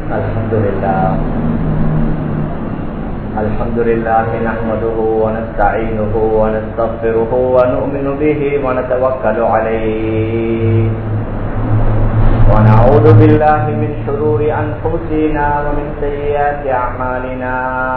الحمد لله الحمد لله نحمده ونستعينه ونستغفره ونؤمن به ونتوكل عليه ونعوذ بالله من شرور أنفسنا ومن سيئات أعمالنا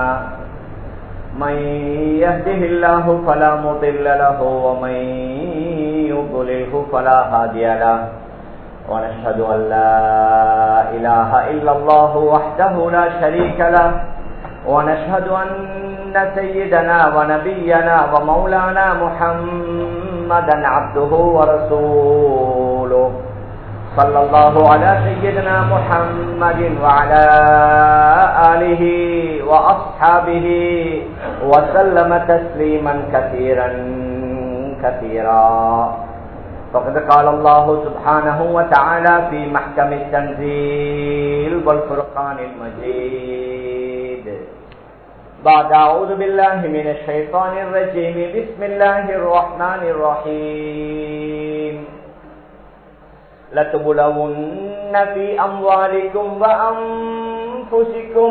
من يهده الله فلا مضل له ومن يضلله فلا هادي له ونشهد أن لا إله إلا الله وحده لا شريك له ونشهد أن سيدنا ونبينا ومولانا محمدا عبده ورسوله صلى الله على سيدنا محمد وعلى آله وأصحابه وسلم تسليما كثيرا كثيرا فقد قال الله سبحانه وتعالى في محكم التنزيل والفرقان المجيد بعد أعوذ بالله من الشيطان الرجيم بسم الله الرحمن الرحيم لتبلون في أموالكم وأنفسكم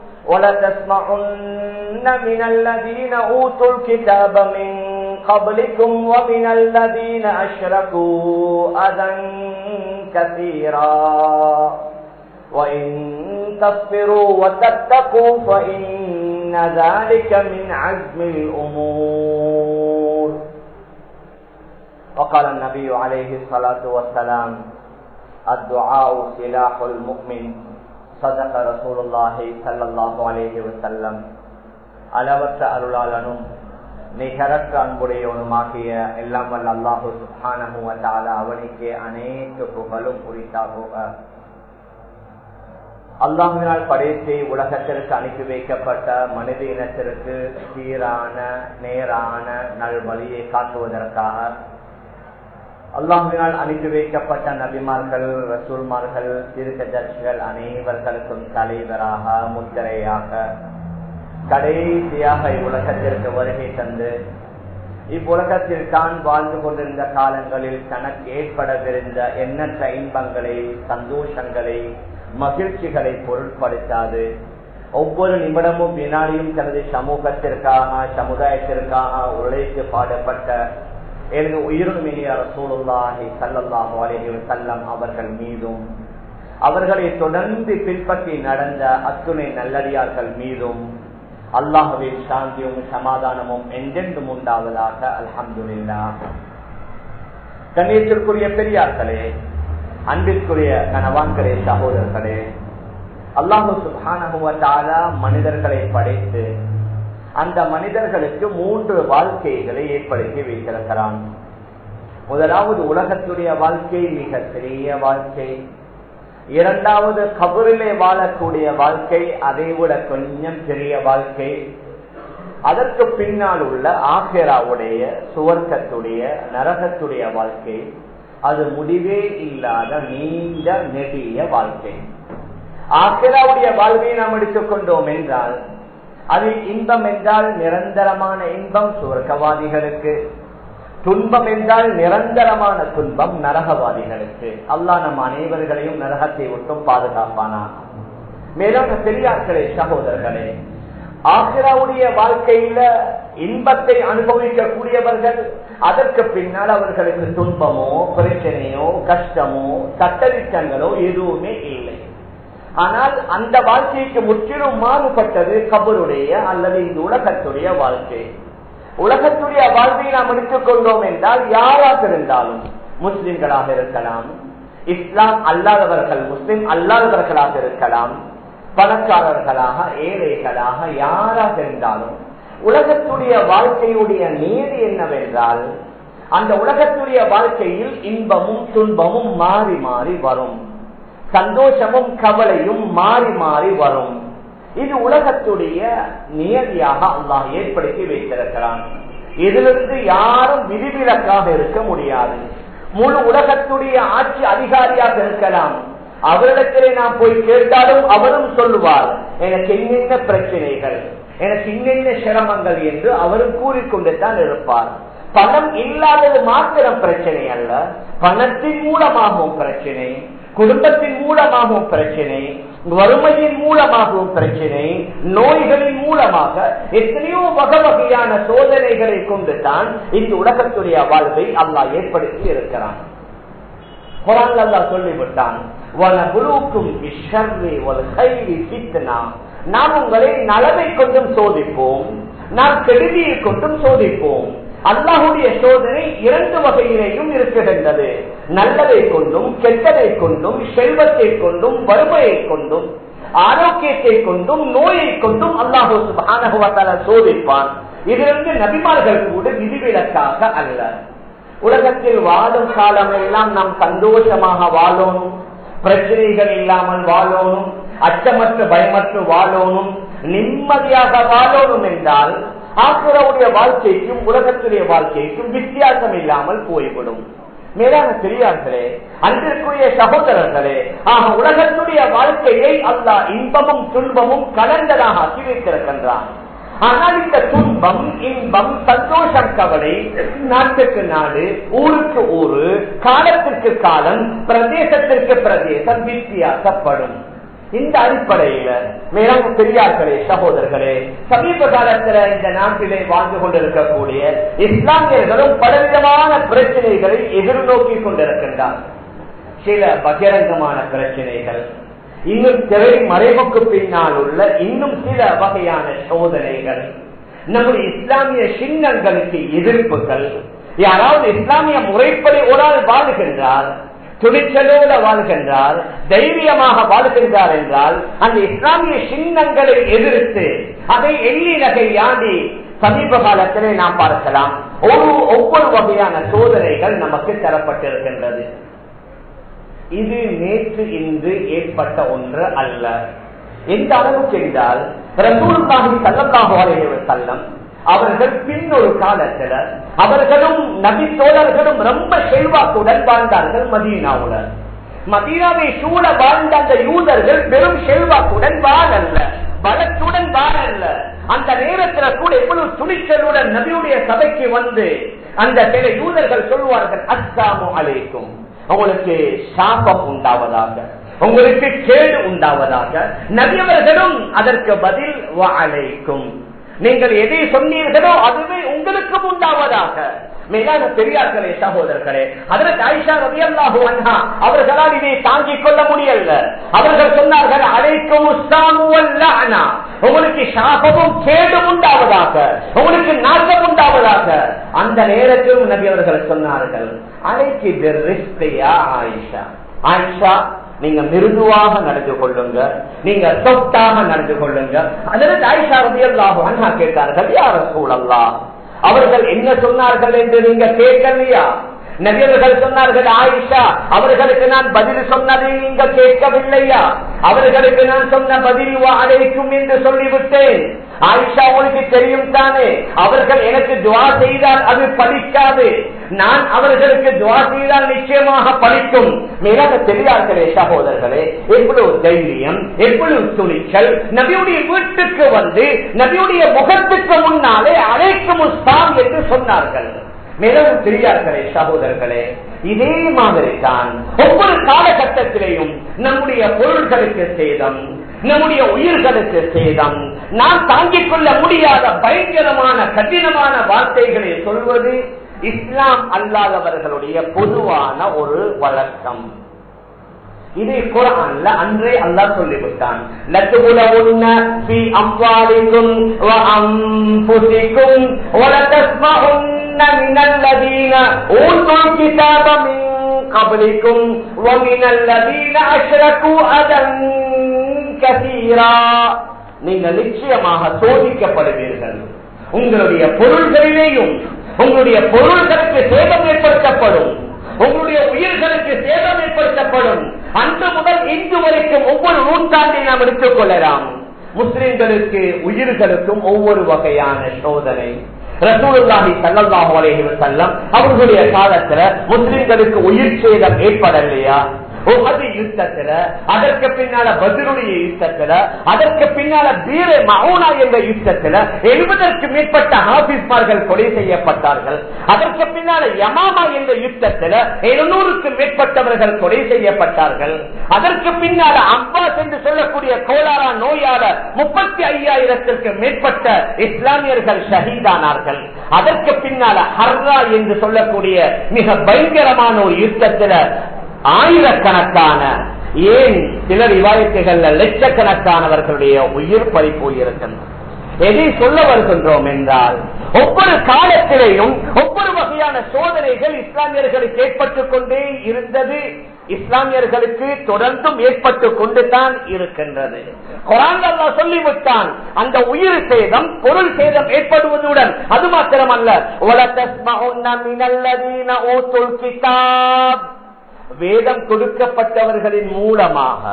ولتسمعن من الذين أوتوا الكتاب من قبلكم ومن الذين أشركوا أذى كثيرا وإن تصبروا وتتقوا فإن ذلك من عزم الأمور وقال النبي عليه الصلاة والسلام الدعاء سلاح المؤمن صدق رسول الله صلى الله عليه وسلم அளவற்ற அருளாளனும் நிகரற்ற அன்புடையவனுமாகிய எல்லாம் வல்ல அல்லாஹு சுஹானமுவத்தால அவனுக்கு அனைத்து புகழும் குறித்தாக அல்லாஹினால் படைத்து உலகத்திற்கு அனுப்பி வைக்கப்பட்ட மனித இனத்திற்கு சீரான நேரான நல்வழியை காட்டுவதற்காக அல்லாஹினால் அனுப்பி வைக்கப்பட்ட நபிமார்கள் ரசூல்மார்கள் திருக்கஜர்கள் அனைவர்களுக்கும் தலைவராக முத்திரையாக கடைசியாக இவ்வுலகத்திற்கு வருகை தந்து இவ்வுலகத்தில் தான் வாழ்ந்து கொண்டிருந்த காலங்களில் தனக்கு ஏற்படவிருந்த எண்ணற்ற இன்பங்களை சந்தோஷங்களை மகிழ்ச்சிகளை பொருட்படுத்தாது ஒவ்வொரு நிமிடமும் வினாடியும் தனது சமூகத்திற்காக சமுதாயத்திற்காக உழைத்து பாடப்பட்ட எனது உயிரினுமினிய ரசூலுல்லாஹி சல்லல்லாஹு அலைஹி வஸல்லம் அவர்கள் மீதும் அவர்களை தொடர்ந்து பின்பற்றி நடந்த அத்துணை நல்லடியார்கள் மீதும் அல்லாஹுவின் சாந்தியும் சமாதானமும் என்றென்றும் உண்டாவதாக அல்ஹம்துல்லா கண்ணியத்திற்குரிய பெரியார்களே அன்பிற்குரிய கனவான்களே சகோதரர்களே அல்லாஹு சுபானுவத்தால மனிதர்களை படைத்து அந்த மனிதர்களுக்கு மூன்று வாழ்க்கைகளை ஏற்படுத்தி வைத்திருக்கிறான் முதலாவது உலகத்துடைய வாழ்க்கை மிக சிறிய வாழ்க்கை இரண்டாவது கபரிலே வாழக்கூடிய வாழ்க்கை அதை விட கொஞ்சம் பெரிய வாழ்க்கை அதற்கு பின்னால் உள்ள ஆசிராவுடைய சுவர்க்கத்துடைய நரகத்துடைய வாழ்க்கை அது முடிவே இல்லாத நீண்ட நெடிய வாழ்க்கை ஆசிராவுடைய வாழ்க்கையை நாம் எடுத்துக்கொண்டோம் என்றால் அது இன்பம் என்றால் நிரந்தரமான இன்பம் சுவர்க்கவாதிகளுக்கு துன்பம் என்றால் நிரந்தரமான துன்பம் நரகவாதிகளுக்கு அல்லா நம் அனைவர்களையும் நரகத்தை விட்டும் பாதுகாப்பானா மேலும் பெரியார்களே சகோதரர்களே ஆசிராவுடைய வாழ்க்கையில இன்பத்தை அனுபவிக்கக்கூடியவர்கள் அதற்கு பின்னால் அவர்களுக்கு துன்பமோ பிரச்சனையோ கஷ்டமோ சட்டதிட்டங்களோ எதுவுமே இல்லை ஆனால் அந்த வாழ்க்கைக்கு முற்றிலும் மாறுபட்டது கபருடைய அல்லது இந்த உலகத்துடைய வாழ்க்கை உலகத்துடைய வாழ்வை நாம் எடுத்துக் கொண்டோம் என்றால் யாராக இருந்தாலும் முஸ்லிம்களாக இருக்கலாம் இஸ்லாம் அல்லாதவர்கள் முஸ்லிம் அல்லாதவர்களாக இருக்கலாம் பணக்காரர்களாக ஏழைகளாக யாராக இருந்தாலும் உலகத்துடைய வாழ்க்கையுடைய நீதி என்னவென்றால் அந்த உலகத்துடைய வாழ்க்கையில் இன்பமும் துன்பமும் மாறி மாறி வரும் சந்தோஷமும் கவலையும் மாறி மாறி வரும் இது உலகத்துடைய நியதியாக அல்லாஹ் ஏற்படுத்தி வைத்திருக்கிறான் இதிலிருந்து யாரும் விதிவிலக்காக இருக்க முடியாது முழு உலகத்துடைய ஆட்சி அதிகாரியாக இருக்கலாம் அவரிடத்திலே நாம் போய் கேட்டாலும் அவரும் சொல்லுவார் எனக்கு என்னென்ன பிரச்சனைகள் எனக்கு இன்னென்ன சிரமங்கள் என்று அவரும் கூறிக்கொண்டு தான் இருப்பார் பணம் இல்லாதது மாத்திரம் பிரச்சனை அல்ல பணத்தின் மூலமாகவும் பிரச்சனை குடும்பத்தின் மூலமாகவும் பிரச்சனை வறுமையின் மூலமாகவும் பிரச்சனை நோய்களின் மூலமாக எத்தனையோ வகை வகையான சோதனைகளை கொண்டு தான் இந்த உலகத்துடைய வாழ்வை அல்லாஹ் ஏற்படுத்தி இருக்கிறான் குரான் அல்லாஹ் சொல்லிவிட்டான் நாம் உங்களை நலவை கொண்டும் சோதிப்போம் நாம் கெடுதியை கொண்டும் சோதிப்போம் அல்லாஹுடைய சோதனை இரண்டு வகையிலேயும் இருக்கின்றது நல்லதை கொண்டும் கெட்டதை கொண்டும் செல்வத்தை கொண்டும் வறுமையை கொண்டும் ஆரோக்கியத்தை கொண்டும் நோயை கொண்டும் அல்லாஹு சுபானகுவத்தால சோதிப்பான் இதிலிருந்து நபிமார்கள் கூட விதிவிலக்காக அல்ல உலகத்தில் வாழும் காலம் எல்லாம் நாம் சந்தோஷமாக வாழணும் பிரச்சனைகள் இல்லாமல் வாழணும் அச்சமற்ற பயமற்று வாழணும் நிம்மதியாக வாழணும் என்றால் ஆசிரவுடைய வாழ்க்கைக்கும் உலகத்துடைய வாழ்க்கைக்கும் வித்தியாசம் இல்லாமல் போய்விடும் மேலான பெரியார்களே அன்றிற்குரிய சகோதரர்களே ஆக உலகத்துடைய வாழ்க்கையை அல்லா இன்பமும் துன்பமும் கலந்ததாக ஆக்கி வைத்திருக்கின்றான் ஆனால் இந்த துன்பம் இன்பம் சந்தோஷம் கவலை நாட்டுக்கு நாடு ஊருக்கு ஊரு காலத்திற்கு காலம் பிரதேசத்திற்கு பிரதேசம் வித்தியாசப்படும் இந்த அடிப்படையில மேலும் பெரியார்களே சகோதரர்களே சமீப காலத்துல இந்த நாட்டிலே வாழ்ந்து கொண்டிருக்கக்கூடிய இஸ்லாமியர்களும் பலவிதமான பிரச்சனைகளை எதிர்நோக்கி கொண்டிருக்கின்றார் சில பகிரங்கமான பிரச்சனைகள் இன்னும் திரை மறைவுக்கு பின்னால் உள்ள இன்னும் சில வகையான சோதனைகள் நம்முடைய இஸ்லாமிய சின்னங்களுக்கு எதிர்ப்புகள் யாராவது இஸ்லாமிய முறைப்படி ஒரு ஆள் வாழுகின்றார் துணிச்சலோட வாழ்கின்றார் தைரியமாக வாழ்கின்றார் என்றால் அந்த இஸ்லாமிய சின்னங்களை எதிர்த்து அதை எள்ளி நகையாடி சமீப காலத்திலே நாம் பார்க்கலாம் ஒரு ஒவ்வொரு வகையான சோதனைகள் நமக்கு தரப்பட்டிருக்கின்றது இது நேற்று இன்று ஏற்பட்ட ஒன்று அல்ல எந்த அளவுக்கு என்றால் ரசூல்பாகி சல்லல்லாஹு அலைஹி வஸல்லம் அவர்கள் பின்னொரு காலத்துல அவர்களும் நபி தோழர்களும் ரொம்ப செல்வாக்குடன் வாழ்ந்தார்கள் மதீனாவுல மதீனாவை சூழ வாழ்ந்த அந்த யூதர்கள் பெரும் செல்வாக்குடன் வாழல்ல பலத்துடன் வாழல்ல அந்த நேரத்துல கூட எவ்வளவு துணிச்சலுடன் நபியுடைய சபைக்கு வந்து அந்த சில யூதர்கள் சொல்வார்கள் அஸ்ஸாமு அலைக்கும் உங்களுக்கு சாபம் உண்டாவதாக உங்களுக்கு கேடு உண்டாவதாக நபியவர்களும் அதற்கு பதில் அழைக்கும் நீங்கள் எதை சொன்னீர்களோ அதுவே உங்களுக்கும் உண்டாவதாக மேலான பெரியார்களே சகோதரர்களே அதற்கு ஆயிஷா ரவி அல்லாஹு அண்ணா அவர்களால் இதை தாங்கிக் கொள்ள முடியல அவர்கள் சொன்னார்கள் அழைக்கும் உங்களுக்கு சாபமும் கேடும் உண்டாவதாக உங்களுக்கு நாசம் உண்டாவதாக அந்த நேரத்திலும் நபி அவர்கள் சொன்னார்கள் அழைக்கு ஆயிஷா ஆயிஷா நீங்க மிருதுவாக நடந்து கொள்ளுங்க நீங்க சொத்தாக நடந்து கொள்ளுங்க அதற்கு ஆயிஷா ரவி அல்லாஹு அண்ணா கேட்டார்கள் யார சூழல்லா அவர்கள் என்ன சொன்னார்கள் என்று நீங்க கேட்கலையா நபியவர்கள் சொன்னார்கள் ஆயிஷா அவர்களுக்கு நான் பதில் சொன்னதை நீங்க கேட்கவில்லையா அவர்களுக்கு நான் சொன்ன பதில் அழைக்கும் என்று சொல்லிவிட்டேன் ஆயிஷா உங்களுக்கு தெரியும் தானே அவர்கள் எனக்கு துவா செய்தால் அது படிக்காது நான் அவர்களுக்கு துவா செய்தால் நிச்சயமாக படிக்கும் மேலாக தெரியார்களே சகோதரர்களே எவ்வளவு தைரியம் எவ்வளவு துணிச்சல் நபியுடைய வீட்டுக்கு வந்து நபியுடைய முகத்துக்கு முன்னாலே அழைக்கும் உஸ்தாம் என்று சொன்னார்கள் மேலும் பெரியார்களே சகோதரர்களே இதே மாதிரி தான் ஒவ்வொரு காலகட்டத்திலேயும் நம்முடைய பொருள்களுக்கு சேதம் நம்முடைய உயிர்களுக்கு சேதம் நாம் தாங்கிக் கொள்ள முடியாத பயங்கரமான கடினமான வார்த்தைகளை சொல்வது இஸ்லாம் அல்லாதவர்களுடைய பொதுவான ஒரு வழக்கம் இது குரான்ல அன்றே அல்லா சொல்லிவிட்டான் லத்துகுலவுன்ன ஃபீ அம்வாலிக்கும் வ அன்ஃபுசிக்கும் வ லதஸ்மஉன்ன மினல் லதீன ஊதுல் கிதாப மின் கப்லிக்கும் வ மினல் லதீன அஷ்ரகு அதன் கஸீரா நீங்க நிச்சயமாக சோதிக்கப்படுவீர்கள் உங்களுடைய பொருள்களிலேயும் உங்களுடைய பொருள்களுக்கு சேதம் ஏற்படுத்தப்படும் உங்களுடைய உயிர்களுக்கு சேதம் ஏற்படுத்தப்படும் அன்று முதல் இன்று வரைக்கும் ஒவ்வொரு நூற்றாண்டை நாம் எடுத்துக் கொள்ளலாம் முஸ்லிம்களுக்கு உயிர்களுக்கும் ஒவ்வொரு வகையான சோதனை ரசூலுல்லாஹி ஸல்லல்லாஹு அலைஹி வஸல்லம் அவர்களுடைய காலத்துல முஸ்லிம்களுக்கு உயிர் சேதம் ஏற்படலையா உகது யுத்தத்துல அதற்கு பின்னால பதிலுடைய யுத்தத்துல அதற்கு பின்னால வீர மவுனா என்ற யுத்தத்துல எழுபதற்கு மேற்பட்ட ஆபீஸ்மார்கள் கொலை செய்யப்பட்டார்கள் அதற்கு பின்னால யமாமா என்ற யுத்தத்துல எழுநூறுக்கு மேற்பட்டவர்கள் கொலை செய்யப்பட்டார்கள் அதற்கு பின்னால அப்பாஸ் என்று சொல்லக்கூடிய கோலாரா நோயால முப்பத்தி ஐயாயிரத்திற்கு மேற்பட்ட இஸ்லாமியர்கள் ஷஹீதானார்கள் அதற்கு பின்னால ஹர்ரா என்று சொல்லக்கூடிய மிக பயங்கரமான ஒரு யுத்தத்துல ஆயிரக்கணக்கான ஏன் சில விவாதத்துகள்ல லட்சக்கணக்கானவர்களுடைய உயிர் பறி போயிருக்கின்றன எதை சொல்ல வருகின்றோம் என்றால் ஒவ்வொரு காலத்திலேயும் ஒவ்வொரு வகையான சோதனைகள் இஸ்லாமியர்களுக்கு ஏற்பட்டுக் கொண்டே இருந்தது இஸ்லாமியர்களுக்கு தொடர்ந்தும் ஏற்பட்டு கொண்டுதான் இருக்கின்றது குரான் அல்லா சொல்லிவிட்டான் அந்த உயிர் சேதம் பொருள் சேதம் ஏற்படுவதுடன் அது மாத்திரமல்ல கிதாப் வேதம் கொடுக்கப்பட்டவர்களின் மூலமாக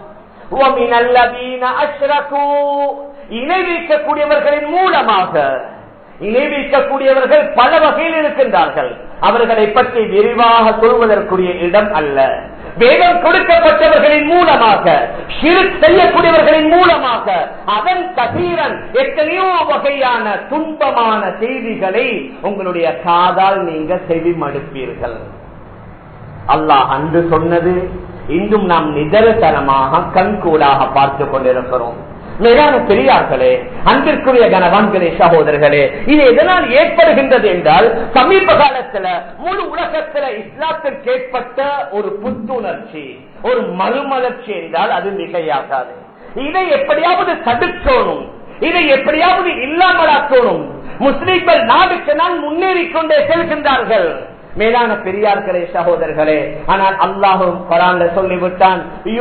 இணை வைக்கக்கூடியவர்களின் மூலமாக இணை வைக்கக்கூடியவர்கள் பல வகையில் இருக்கின்றார்கள் அவர்களை பற்றி விரிவாக சொல்வதற்குரிய இடம் அல்ல வேதம் கொடுக்கப்பட்டவர்களின் மூலமாக சிறு செய்யக்கூடியவர்களின் மூலமாக அதன் தகீரன் எத்தனையோ வகையான துன்பமான செய்திகளை உங்களுடைய காதால் நீங்க செவி மடுப்பீர்கள் அல்லாஹ் அன்று சொன்னது இன்றும் நாம் நிதர்சனமாக கண்கூடாக பார்த்து கொண்டிருக்கிறோம் மேலான பெரியார்களே அன்பிற்குரிய கனவான்களே சகோதரர்களே இது எதனால் ஏற்படுகின்றது என்றால் சமீப காலத்துல முழு உலகத்துல இஸ்லாத்திற்கு ஏற்பட்ட ஒரு புத்துணர்ச்சி ஒரு மறுமலர்ச்சி என்றால் அது மிகையாகாது இதை எப்படியாவது தடுக்கணும் இதை எப்படியாவது இல்லாமலாக்கணும் முஸ்லிம்கள் நாடுக்கு நாள் முன்னேறி கொண்டே செல்கின்றார்கள் மேலான பெரியார்களே சகோதரர்களே ஆனால் அல்லாஹும் குரான்ல சொல்லிவிட்டான்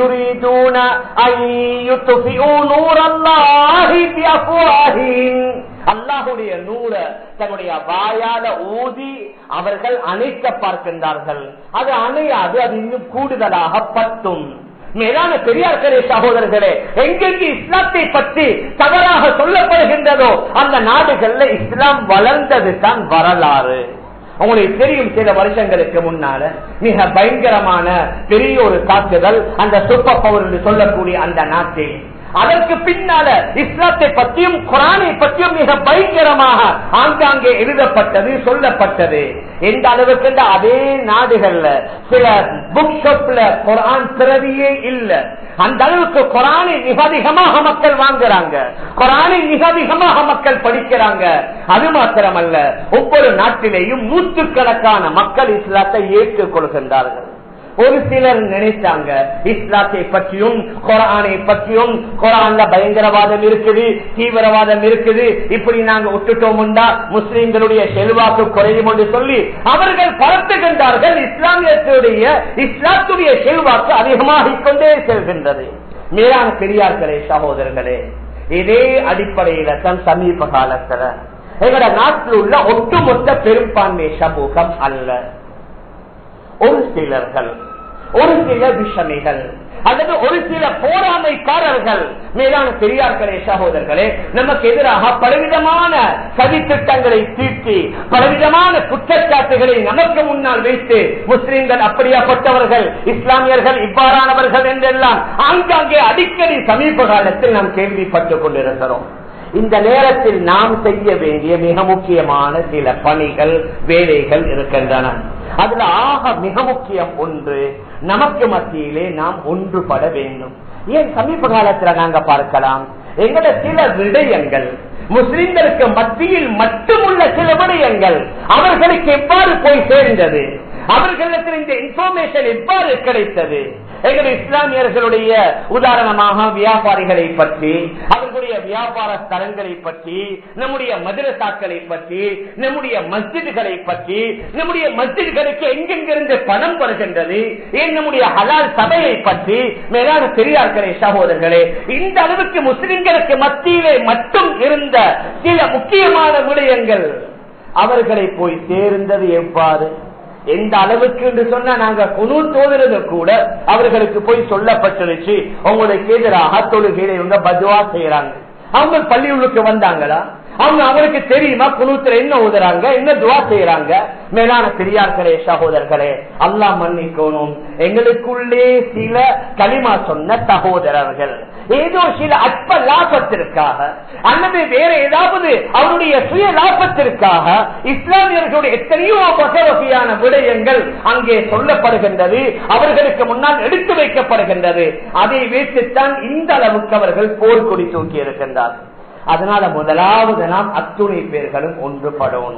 அல்லாஹுடைய நூற தன்னுடைய வாயால ஊதி அவர்கள் அணைக்க பார்க்கின்றார்கள் அது அணையாது அது இன்னும் கூடுதலாக பத்தும் மேலான பெரியார்களே சகோதரர்களே எங்கெங்கு இஸ்லாத்தை பற்றி தவறாக சொல்லப்படுகின்றதோ அந்த நாடுகள்ல இஸ்லாம் வளர்ந்தது தான் வரலாறு உங்களுக்கு தெரியும் சில வருஷங்களுக்கு முன்னால மிக பயங்கரமான பெரிய ஒரு தாக்குதல் அந்த சூப்பர் பவர் என்று சொல்லக்கூடிய அந்த நாட்டில் அதற்கு பின்னால இஸ்லாத்தை பற்றியும் குரானை பற்றியும் மிக பயங்கரமாக ஆங்காங்கே எழுதப்பட்டது சொல்லப்பட்டது எந்த அளவுக்கு அதே நாடுகள்ல சில புக் ஷாப்ல குரான் பிறவியே இல்ல அந்த அளவுக்கு குரானை மிக அதிகமாக மக்கள் வாங்குறாங்க குரானை மிக அதிகமாக மக்கள் படிக்கிறாங்க அது மாத்திரமல்ல ஒவ்வொரு நாட்டிலேயும் நூற்றுக்கணக்கான மக்கள் இஸ்லாத்தை ஏற்றுக் கொள்கின்றார்கள் ஒரு சிலர் நினைத்தாங்க இஸ்லாத்தை பற்றியும் குரானை பற்றியும் குரான்ல பயங்கரவாதம் இருக்குது தீவிரவாதம் இருக்குது இப்படி நாங்க விட்டுட்டோம்டா முஸ்லிம்களுடைய செல்வாக்கு குறையும் என்று சொல்லி அவர்கள் பரத்துகின்றார்கள் இஸ்லாமியத்துடைய இஸ்லாத்துடைய செல்வாக்கு அதிகமாகிக் கொண்டே செல்கின்றது மேலான பெரியார்களே சகோதரர்களே இதே அடிப்படையில தான் சமீப காலத்துல எங்கட நாட்டில் உள்ள ஒட்டுமொத்த பெரும்பான்மை சமூகம் அல்ல ஒரு சிலர்கள் ஒரு சில விஷமிகள் அல்லது ஒரு சில போராமைக்காரர்கள் மேலான பெரியார்களே சகோதரர்களே நமக்கு எதிராக பலவிதமான சதித்திட்டங்களை தீட்டி பலவிதமான குற்றச்சாட்டுகளை நமக்கு முன்னால் வைத்து முஸ்லிம்கள் அப்படியாப்பட்டவர்கள் இஸ்லாமியர்கள் இவ்வாறானவர்கள் என்றெல்லாம் ஆங்காங்கே அடிக்கடி சமீப காலத்தில் நாம் கேள்விப்பட்டுக் கொண்டிருக்கிறோம் இந்த நேரத்தில் நாம் செய்ய வேண்டிய மிக முக்கியமான சில பணிகள் வேலைகள் இருக்கின்றன அதுல ஆக மிக முக்கியம் ஒன்று நமக்கு மத்தியிலே நாம் ஒன்றுபட வேண்டும் ஏன் சமீப காலத்துல நாங்க பார்க்கலாம் எங்கட சில விடயங்கள் முஸ்லிம்களுக்கு மத்தியில் மட்டுமுள்ள சில விடயங்கள் அவர்களுக்கு எவ்வாறு போய் சேர்ந்தது அவர்களிடத்தில் இந்த இன்ஃபர்மேஷன் எவ்வாறு கிடைத்தது எங்கள் இஸ்லாமியர்களுடைய உதாரணமாக வியாபாரிகளை பற்றி அவர்களுடைய வியாபார ஸ்தலங்களை பற்றி நம்முடைய மதுரசாக்களை பற்றி நம்முடைய மஸ்ஜிதுகளை பற்றி நம்முடைய மஸ்ஜிதுகளுக்கு எங்கெங்கிருந்து பணம் வருகின்றது ஏன் நம்முடைய ஹலால் சபையை பற்றி மேலான பெரியார்களே சகோதரர்களே இந்த அளவுக்கு முஸ்லிம்களுக்கு மத்தியிலே மட்டும் இருந்த சில முக்கியமான விடயங்கள் அவர்களை போய் சேர்ந்தது எவ்வாறு எந்த அளவுக்கு என்று சொன்னா நாங்க குழு தோதுறது கூட அவர்களுக்கு போய் சொல்லப்பட்டுருச்சு உங்களுக்கு எதிராக தொழுகையில இவங்க பதுவா செய்யறாங்க அவங்க பள்ளியுள்ளுக்கு வந்தாங்களா அவங்க அவருக்கு தெரியுமா குணூத்துல என்ன ஓதுறாங்க என்ன துவா செய்யறாங்க மேலான பெரியார்களே சகோதரர்களே அல்லா மன்னிக்கணும் எங்களுக்குள்ளே சில களிமா சொன்ன சகோதரர்கள் ஏதோ சில அற்ப லாபத்திற்காக அல்லது வேற ஏதாவது அவருடைய சுய லாபத்திற்காக இஸ்லாமியர்களுடைய எத்தனையோ வகை வகையான விடயங்கள் அங்கே சொல்லப்படுகின்றது அவர்களுக்கு முன்னால் எடுத்து வைக்கப்படுகின்றது அதை வைத்துத்தான் இந்த அளவுக்கு அவர்கள் போர்க்கொடி தூக்கி இருக்கின்றார்கள் அதனால முதலாவது நாம் அத்துணை பேர்களும் ஒன்றுபடணும்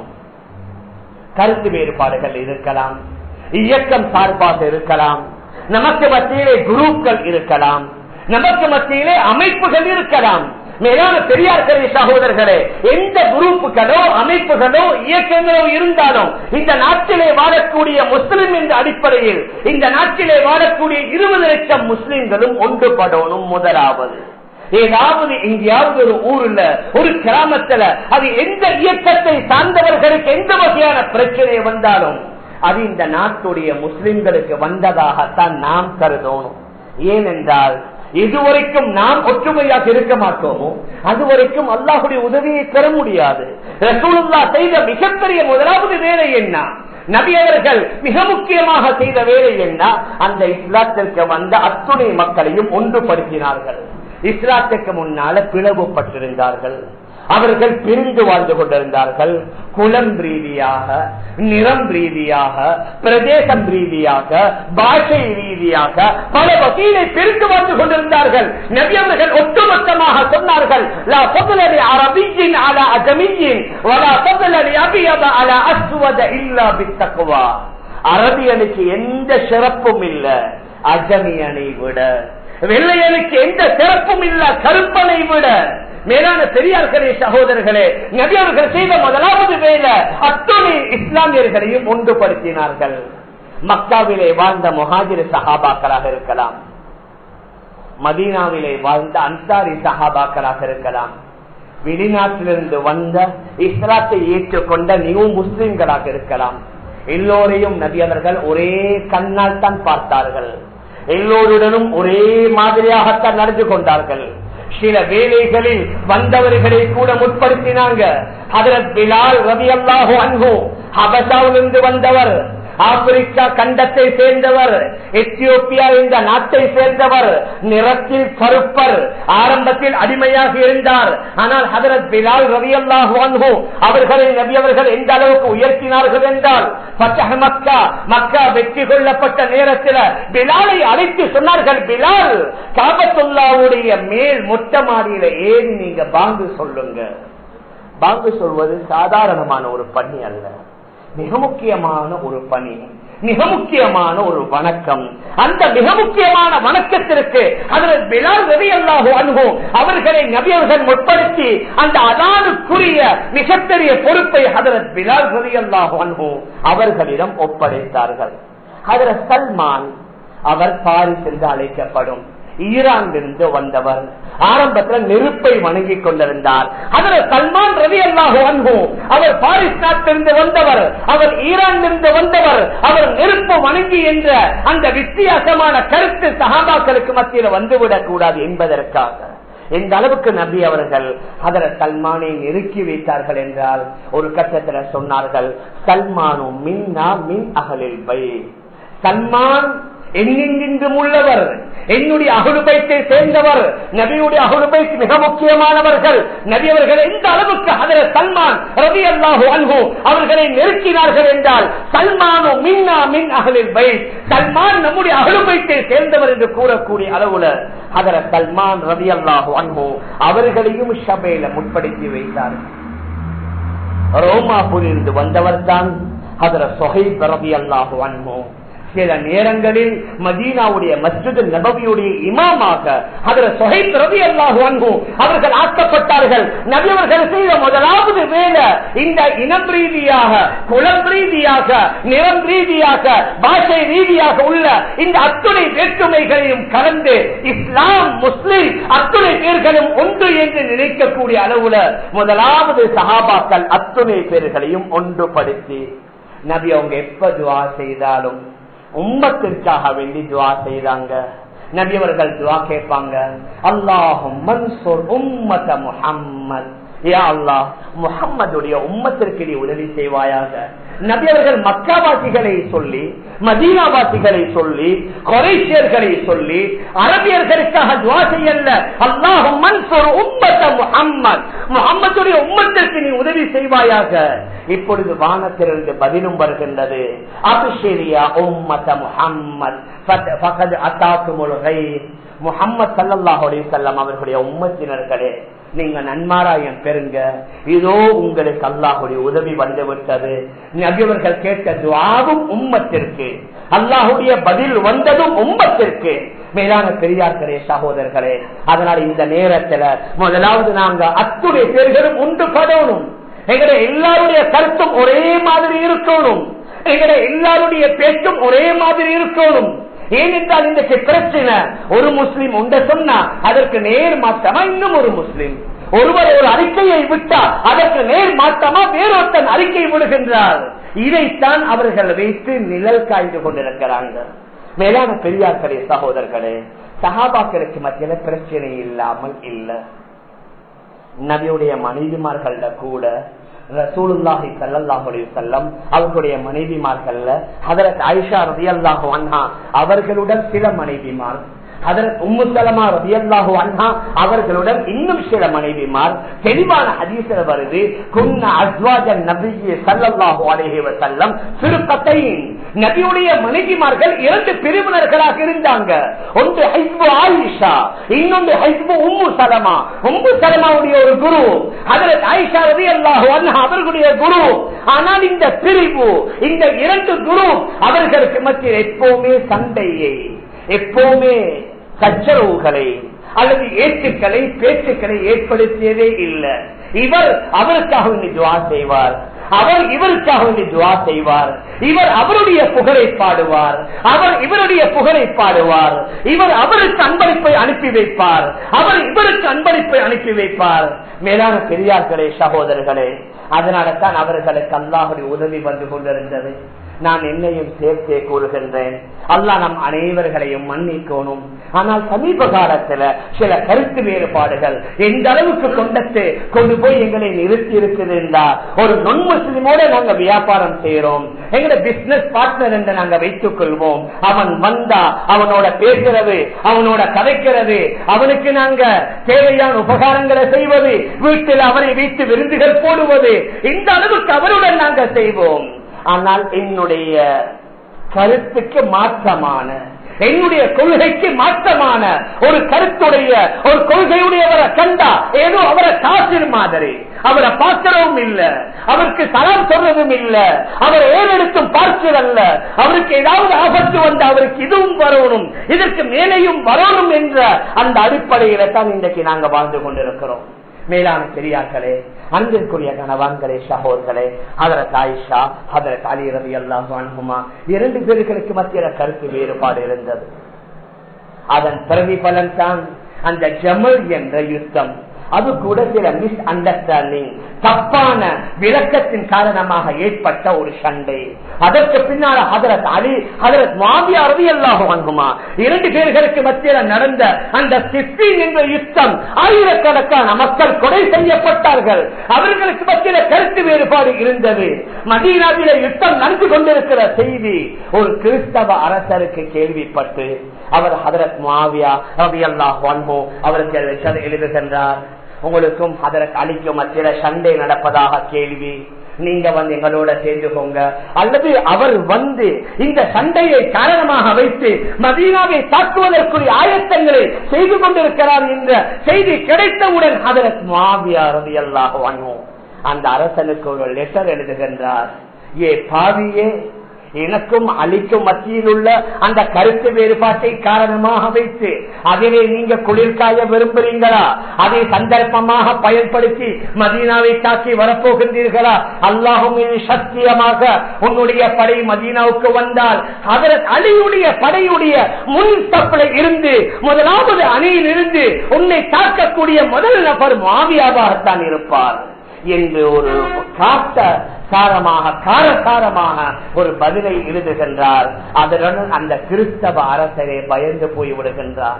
கருத்து வேறுபாடுகள் இருக்கலாம் இயக்கம் சார்பாக இருக்கலாம் நமக்கு மத்தியிலே குரூப்கள் இருக்கலாம் நமக்கு மத்தியிலே அமைப்புகள் இருக்கலாம் மேலான பெரியார்களே சகோதரர்களே எந்த குரூப்புகளோ அமைப்புகளோ இயக்கங்களோ இருந்தாலும் இந்த நாட்டிலே வாழக்கூடிய முஸ்லிம் என்ற அடிப்படையில் இந்த நாட்டிலே வாழக்கூடிய இருபது லட்சம் முஸ்லிம்களும் ஒன்றுபடணும் முதலாவது ஏதாவது எங்கேயாவது ஒரு ஊர்ல ஒரு கிராமத்துல அது எந்த இயக்கத்தை சார்ந்தவர்களுக்கு எந்த வகையான பிரச்சனை வந்தாலும் அது இந்த நாட்டுடைய முஸ்லிம்களுக்கு வந்ததாகத்தான் நாம் கருதணும் ஏனென்றால் இதுவரைக்கும் நாம் ஒற்றுமையாக இருக்க மாட்டோமோ அதுவரைக்கும் அல்லாஹுடைய உதவியை பெற முடியாது ரசூலுல்லா செய்த மிகப்பெரிய முதலாவது வேலை என்ன நபி அவர்கள் மிக முக்கியமாக செய்த வேலை என்ன அந்த இஸ்லாத்திற்கு வந்த அத்துணை மக்களையும் ஒன்றுபடுத்தினார்கள் இஸ்லாத்துக்கு முன்னால பிளவுபட்டிருந்தார்கள் அவர்கள் பிரிந்து வாழ்ந்து கொண்டிருந்தார்கள் குலம் ரீதியாக நிறம் ரீதியாக பிரதேசம் ரீதியாக பாஷை ரீதியாக பல வகையிலே பிரிந்து வாழ்ந்து கொண்டிருந்தார்கள் நபி அவர்கள் ஒட்டுமொத்தமாக சொன்னார்கள் லா ஃபضل لعربي على أجمي ولا فضل لأبيض على أسود إلا بالتقوى அரபியனுக்கு எந்த சிறப்பும் இல்ல அஜமியனை விட வெள்ளையனுக்கு எந்த சிறப்பும் இல்ல கருப்பனை விட மேலான பெரியார்களே சகோதரர்களே நபியவர்கள் செய்த முதலாவது வேலை அத்துணை இஸ்லாமியர்களையும் ஒன்றுபடுத்தினார்கள் மக்காவிலே வாழ்ந்த முஹாஜிர் சஹாபாக்களாக இருக்கலாம் மதீனாவிலே வாழ்ந்த அன்சாரி சஹாபாக்களாக இருக்கலாம் வெளிநாட்டிலிருந்து வந்த இஸ்லாத்தை ஏற்றுக்கொண்ட நியூ முஸ்லிம்களாக இருக்கலாம் எல்லோரையும் நபி அவர்கள் ஒரே கண்ணால் தான் பார்த்தார்கள் எல்லோருடனும் ஒரே மாதிரியாகத்தான் நடந்து கொண்டார்கள் சில வேலைகளில் வந்தவர்களை கூட முற்படுத்தினாங்க ஹதரத் பிலால் ரவி அல்லாஹோ அன்பு ஹபசாவிலிருந்து வந்தவர் ஆப்பிரிக்கா கண்டத்தை சேர்ந்தவர் எத்தியோப்பியா என்ற நாட்டை சேர்ந்தவர் நிறத்தில் கருப்பர் ஆரம்பத்தில் அடிமையாக இருந்தார் ஆனால் ஹதரத் பிலால் ரவி அல்லாஹு அவர்களை நபி அவர்கள் எந்த அளவுக்கு உயர்த்தினார்கள் என்றால் பச்சக மக்கா மக்கா வெற்றி கொள்ளப்பட்ட நேரத்தில் பிலாலை அழைத்து சொன்னார்கள் பிலால் காபத்துல்லாவுடைய மேல் மொட்டை மாடியில ஏறி நீங்க பாங்கு சொல்லுங்க பாங்கு சொல்வது சாதாரணமான ஒரு பணி அல்ல மிக முக்கியமான ஒரு பணி மிக முக்கியமான ஒரு வணக்கம் அந்த மிக முக்கியமான வணக்கத்திற்கு அதில் பிலால் ரவி அல்லாஹோ அனுகும் அவர்களை நபியவர்கள் முற்படுத்தி அந்த அதானுக்குரிய மிகப்பெரிய பொறுப்பை ஹதரத் பிலால் ரவி அல்லாஹோ அனுகும் அவர்களிடம் ஒப்படைத்தார்கள் ஹதரத் சல்மான் அவர் பாரிஸ் என்று அழைக்கப்படும் ஈரானிலிருந்து வந்தவர் ஆரம்பத்தில் நெருப்பை வணங்கிக் கொண்டிருந்தார் அதில் சல்மான் ரவி அல்லாஹோ அன்பு அவர் பாரிஸ் நாட்டிலிருந்து வந்தவர் அவர் ஈரானிலிருந்து வந்தவர் அவர் நெருப்பு வணங்கி என்ற அந்த வித்தியாசமான கருத்து சகாபாக்களுக்கு மத்தியில் வந்துவிடக் கூடாது என்பதற்காக எந்த அளவுக்கு நபி அவர்கள் அதர சல்மானை நெருக்கி வைத்தார்கள் என்றால் ஒரு கட்டத்தில் சொன்னார்கள் சல்மானும் மின்னா மின் அகலில் பை சல்மான் எங்கெங்கும் உள்ளவர் என்னுடைய அகுடுபைத்தை சேர்ந்தவர் நபியுடைய அகுடுபைக்கு மிக முக்கியமானவர்கள் நபி அவர்கள் எந்த அளவுக்கு அதில் சல்மான் ரவி அல்லாஹு அன்பு அவர்களை நெருக்கினார்கள் என்றால் சல்மானோ மின்னா மின் அகலில் பை சல்மான் நம்முடைய அகுடுபைத்தை சேர்ந்தவர் என்று கூறக்கூடிய அளவுல அதர சல்மான் ரவி அல்லாஹு அன்பு அவர்களையும் சபையில முற்படுத்தி வைத்தார் ரோமாபூரிலிருந்து வந்தவர் தான் அதர சொகை ரவி அல்லாஹு அன்பு சில நேரங்களில் மதீனாவுடைய மஸ்ஜித் நபவியுடைய இமாமாக அதில் சொகை ரவி அல்லாஹு அன்பு அவர்கள் ஆக்கப்பட்டார்கள் நபி அவர்கள் செய்த முதலாவது வேலை இந்த இனம் ரீதியாக குலம் ரீதியாக நிறம் ரீதியாக பாஷை ரீதியாக உள்ள இந்த அத்துணை வேற்றுமைகளையும் கலந்து இஸ்லாம் முஸ்லிம் அத்துணை பேர்களும் ஒன்று என்று நினைக்கக்கூடிய அளவுல முதலாவது சஹாபாக்கள் அத்துணை பேர்களையும் ஒன்றுபடுத்தி நபி அவங்க எப்ப துவா செய்தாலும் உம்மத்திற்காக வேண்டி துவா செய்தாங்க நபியவர்கள் துவா கேட்பாங்க அல்லாஹும் மன்சூர் உம்மத முஹம்மத் யா அல்லா முகம்மதுடைய உம்மத்திற்கு நீ உதவி செய்வாயாக நபி அவர்கள் மக்காவாசிகளை சொல்லி மதீனாவாசிகளை சொல்லி கொரைசியர்களை சொல்லி அரபியர்களுக்காக துவா செய்யல அல்லாஹும் மன்சூர் உம்மத்த முகம்மது முகம்மதுடைய உம்மத்திற்கு நீ உதவி செய்வாயாக இப்பொழுது வானத்திலிருந்து பதிலும் வருகின்றது அபிஷேரியா உம்மத்த முகம்மது முகம்மது சல்லாஹ் செல்லம் அவர்களுடைய உம்மத்தினர்களே நீங்க நன்மாராயம் பெறுங்க இதோ உங்களுக்கு அல்லாஹுடைய உதவி வந்து விட்டது நபியவர்கள் கேட்ட துவாவும் உம்மத்திற்கு அல்லாஹுடைய பதில் வந்ததும் உம்மத்திற்கு மேலான பெரியார்களே சகோதரர்களே அதனால இந்த நேரத்துல முதலாவது நாங்க அத்துடைய பேர்களும் உண்டு படணும் எங்களுடைய எல்லாருடைய கருத்தும் ஒரே மாதிரி இருக்கணும் எங்களுடைய எல்லாருடைய பேச்சும் ஒரே மாதிரி இருக்கணும் ஏனென்றால் இன்றைக்கு பிரச்சனை ஒரு முஸ்லிம் உண்ட சொன்னா அதற்கு நேர் மாற்றமா இன்னும் ஒரு முஸ்லிம் ஒருவர் ஒரு அறிக்கையை விட்டா அதற்கு நேர் மாற்றமா வேறொருத்தன் அறிக்கை விடுகின்றார் இதைத்தான் அவர்கள் வைத்து நிழல் காய்ந்து கொண்டிருக்கிறாங்க மேலான பெரியார்களே சகோதரர்களே சகாபாக்களுக்கு மத்தியில பிரச்சனை இல்லாமல் இல்லை நபியுடைய மனைவிமார்கள்ல கூட ரசூலுல்லாஹி சல்லாஹுடைய செல்லம் அவர்களுடைய மனைவிமார்கள்ல ஹதரத் ஆயிஷா ரதி அல்லாஹு அண்ணா அவர்களுடன் சில மனைவிமார் ஹதரத் உம்மு சலமா ரதி அல்லாஹு அண்ணா அவர்களுடன் இன்னும் சில மனைவிமார் தெளிவான ஹதீசர் வருது குன்ன அஸ்வாஜன் நபியே சல்லல்லாஹு அலைஹி வஸல்லம் சிறுகத்தையின் நபியுடைய மனைவிமார்கள் இரண்டு பிரிவினர்களாக இருந்தாங்க ஒன்று ஹைஸ்பு ஆயிஷா இன்னொன்று ஹைஸ்பு உம்மு சலமா உம்மு சலமாவுடைய ஒரு குரு அதில் ஆயிஷா ரவி அல்லாஹு அல்லாஹ் அவர்களுடைய குரு ஆனால் இந்த பிரிவு இந்த இரண்டு குரு அவர்களுக்கு மத்தியில் எப்பவுமே சண்டையை எப்பவுமே சச்சரவுகளை அல்லது ஏற்றுக்களை பேச்சுக்களை ஏற்படுத்தியதே இல்லை இவர் அவருக்காக வேண்டி துவா செய்வார் அவர் இவருக்காக வேண்டி துவா செய்வார் இவர் அவருடைய புகழை பாடுவார் அவர் இவருடைய புகழை பாடுவார் இவர் அவருக்கு அன்பளிப்பை அனுப்பி வைப்பார் அவர் இவருக்கு அன்பளிப்பை அனுப்பி வைப்பார் மேலான பெரியார்களே சகோதரர்களே அதனால தான் அவர்களுக்கு அல்லாஹுடைய உதவி வந்து கொண்டிருந்தது நான் என்னையும் சேர்த்தே கூறுகின்றேன் அல்லாஹ் நம் அனைவர்களையும் மன்னிக்கணும் ஆனால் சமீப காலத்துல சில கருத்து வேறுபாடுகள் எந்த அளவுக்கு கொண்டத்து கொண்டு போய் எங்களை நிறுத்தி இருக்குதுண்டா ஒரு நொன் முஸ்லிமோட நாங்க வியாபாரம் செய்யறோம் எங்களை பிசினஸ் பார்ட்னர் என்று நாங்க வைத்துக் கொள்வோம் அவன் வந்தா அவனோட பேசுறது அவனோட கதைக்கிறது அவனுக்கு நாங்க தேவையான உபகாரங்களை செய்வது வீட்டில் அவரை வைத்து விருந்துகள் போடுவது இந்த அளவுக்கு அவருடன் நாங்க செய்வோம் ஆனால் என்னுடைய கருத்துக்கு மாற்றமான என்னுடைய கொள்கைக்கு மாற்றமான ஒரு கருத்துடைய ஒரு கொள்கையுடையவரை கண்டா ஏதோ அவரை காசிர் மாதிரி அவரை பார்க்கிறவும் இல்ல அவருக்கு சலாம் சொல்றதும் இல்ல அவர் ஏறெடுத்தும் பார்க்கிறல்ல அவருக்கு ஏதாவது ஆபத்து வந்து அவருக்கு இதுவும் வரணும் இதற்கு மேலேயும் வரணும் என்ற அந்த அடிப்படையில தான் இன்றைக்கு நாங்க வாழ்ந்து கொண்டிருக்கிறோம் மேலான பெரியார்களே அன்பிற்குரிய கணவான்களே சகோதர்களே அதரத் ஆயிஷா அதரத் அலி ரவி அல்லாஹுமா இரண்டு பேர்களுக்கு மத்திய கருத்து வேறுபாடு இருந்தது அதன் பிரதிபலன் தான் அந்த ஜமல் என்ற யுத்தம் அது கூட சில மிஸ் அண்டர்ஸ்டாண்டிங் தப்பான விளக்கத்தின் காரணமாக ஏற்பட்ட ஒரு சண்டை அதற்கு பின்னால ஹதரத் அலி ஹதரத் மாவியா ரவி அல்லாஹ் வாங்குமா இரண்டு பேர்களுக்கு மத்தியில் நடந்த அந்த சிப்பின் என்ற யுத்தம் ஆயிரக்கணக்கான மக்கள் கொலை செய்யப்பட்டார்கள் அவர்களுக்கு மத்தியில கருத்து வேறுபாடு இருந்தது மதீனாவில யுத்தம் நடந்து கொண்டிருக்கிற செய்தி ஒரு கிறிஸ்தவ அரசருக்கு கேள்விப்பட்டு அவர் ஹதரத் மாவியா ரவி அல்லாஹ் வான்மோ அவருக்கு எழுதுகின்றார் உங்களுக்கும் அதற்கு அளிக்கும் மத்தியில சண்டை நடப்பதாக கேள்வி நீங்க வந்து எங்களோட சேர்ந்துக்கோங்க அல்லது அவர் வந்து இந்த சண்டையை காரணமாக வைத்து மதீனாவை தாக்குவதற்குரிய ஆயத்தங்களை செய்து கொண்டிருக்கிறார் என்ற செய்தி கிடைத்தவுடன் அதற்கு மாவியாரது எல்லாக வாங்குவோம் அந்த அரசனுக்கு ஒரு லெட்டர் எழுதுகின்றார் ஏ பாவியே எனக்கும் அலிக்கும் மத்தியில் உள்ள அந்த கருத்து வேறுபாட்டை காரணமாக வைத்து அதிலே நீங்க குளிர்காய விரும்புறீங்களா அதை சந்தர்ப்பமாக பயன்படுத்தி மதீனாவை தாக்கி வரப்போகின்றீர்களா அல்லாஹும் சத்தியமாக உன்னுடைய படை மதீனாவுக்கு வந்தால் அதற்கு அலியுடைய படையுடைய முன் தப்பில் இருந்து முதலாவது அணியில் இருந்து உன்னை தாக்கக்கூடிய முதல் நபர் மாவியாவாகத்தான் இருப்பார் என்று ஒரு காட்ட சாரமாக காரசாரமாக ஒரு பதிலை எழுதுகின்றார் அதனுடன் அந்த கிறிஸ்தவ அரசரே பயந்து போய் விடுகின்றார்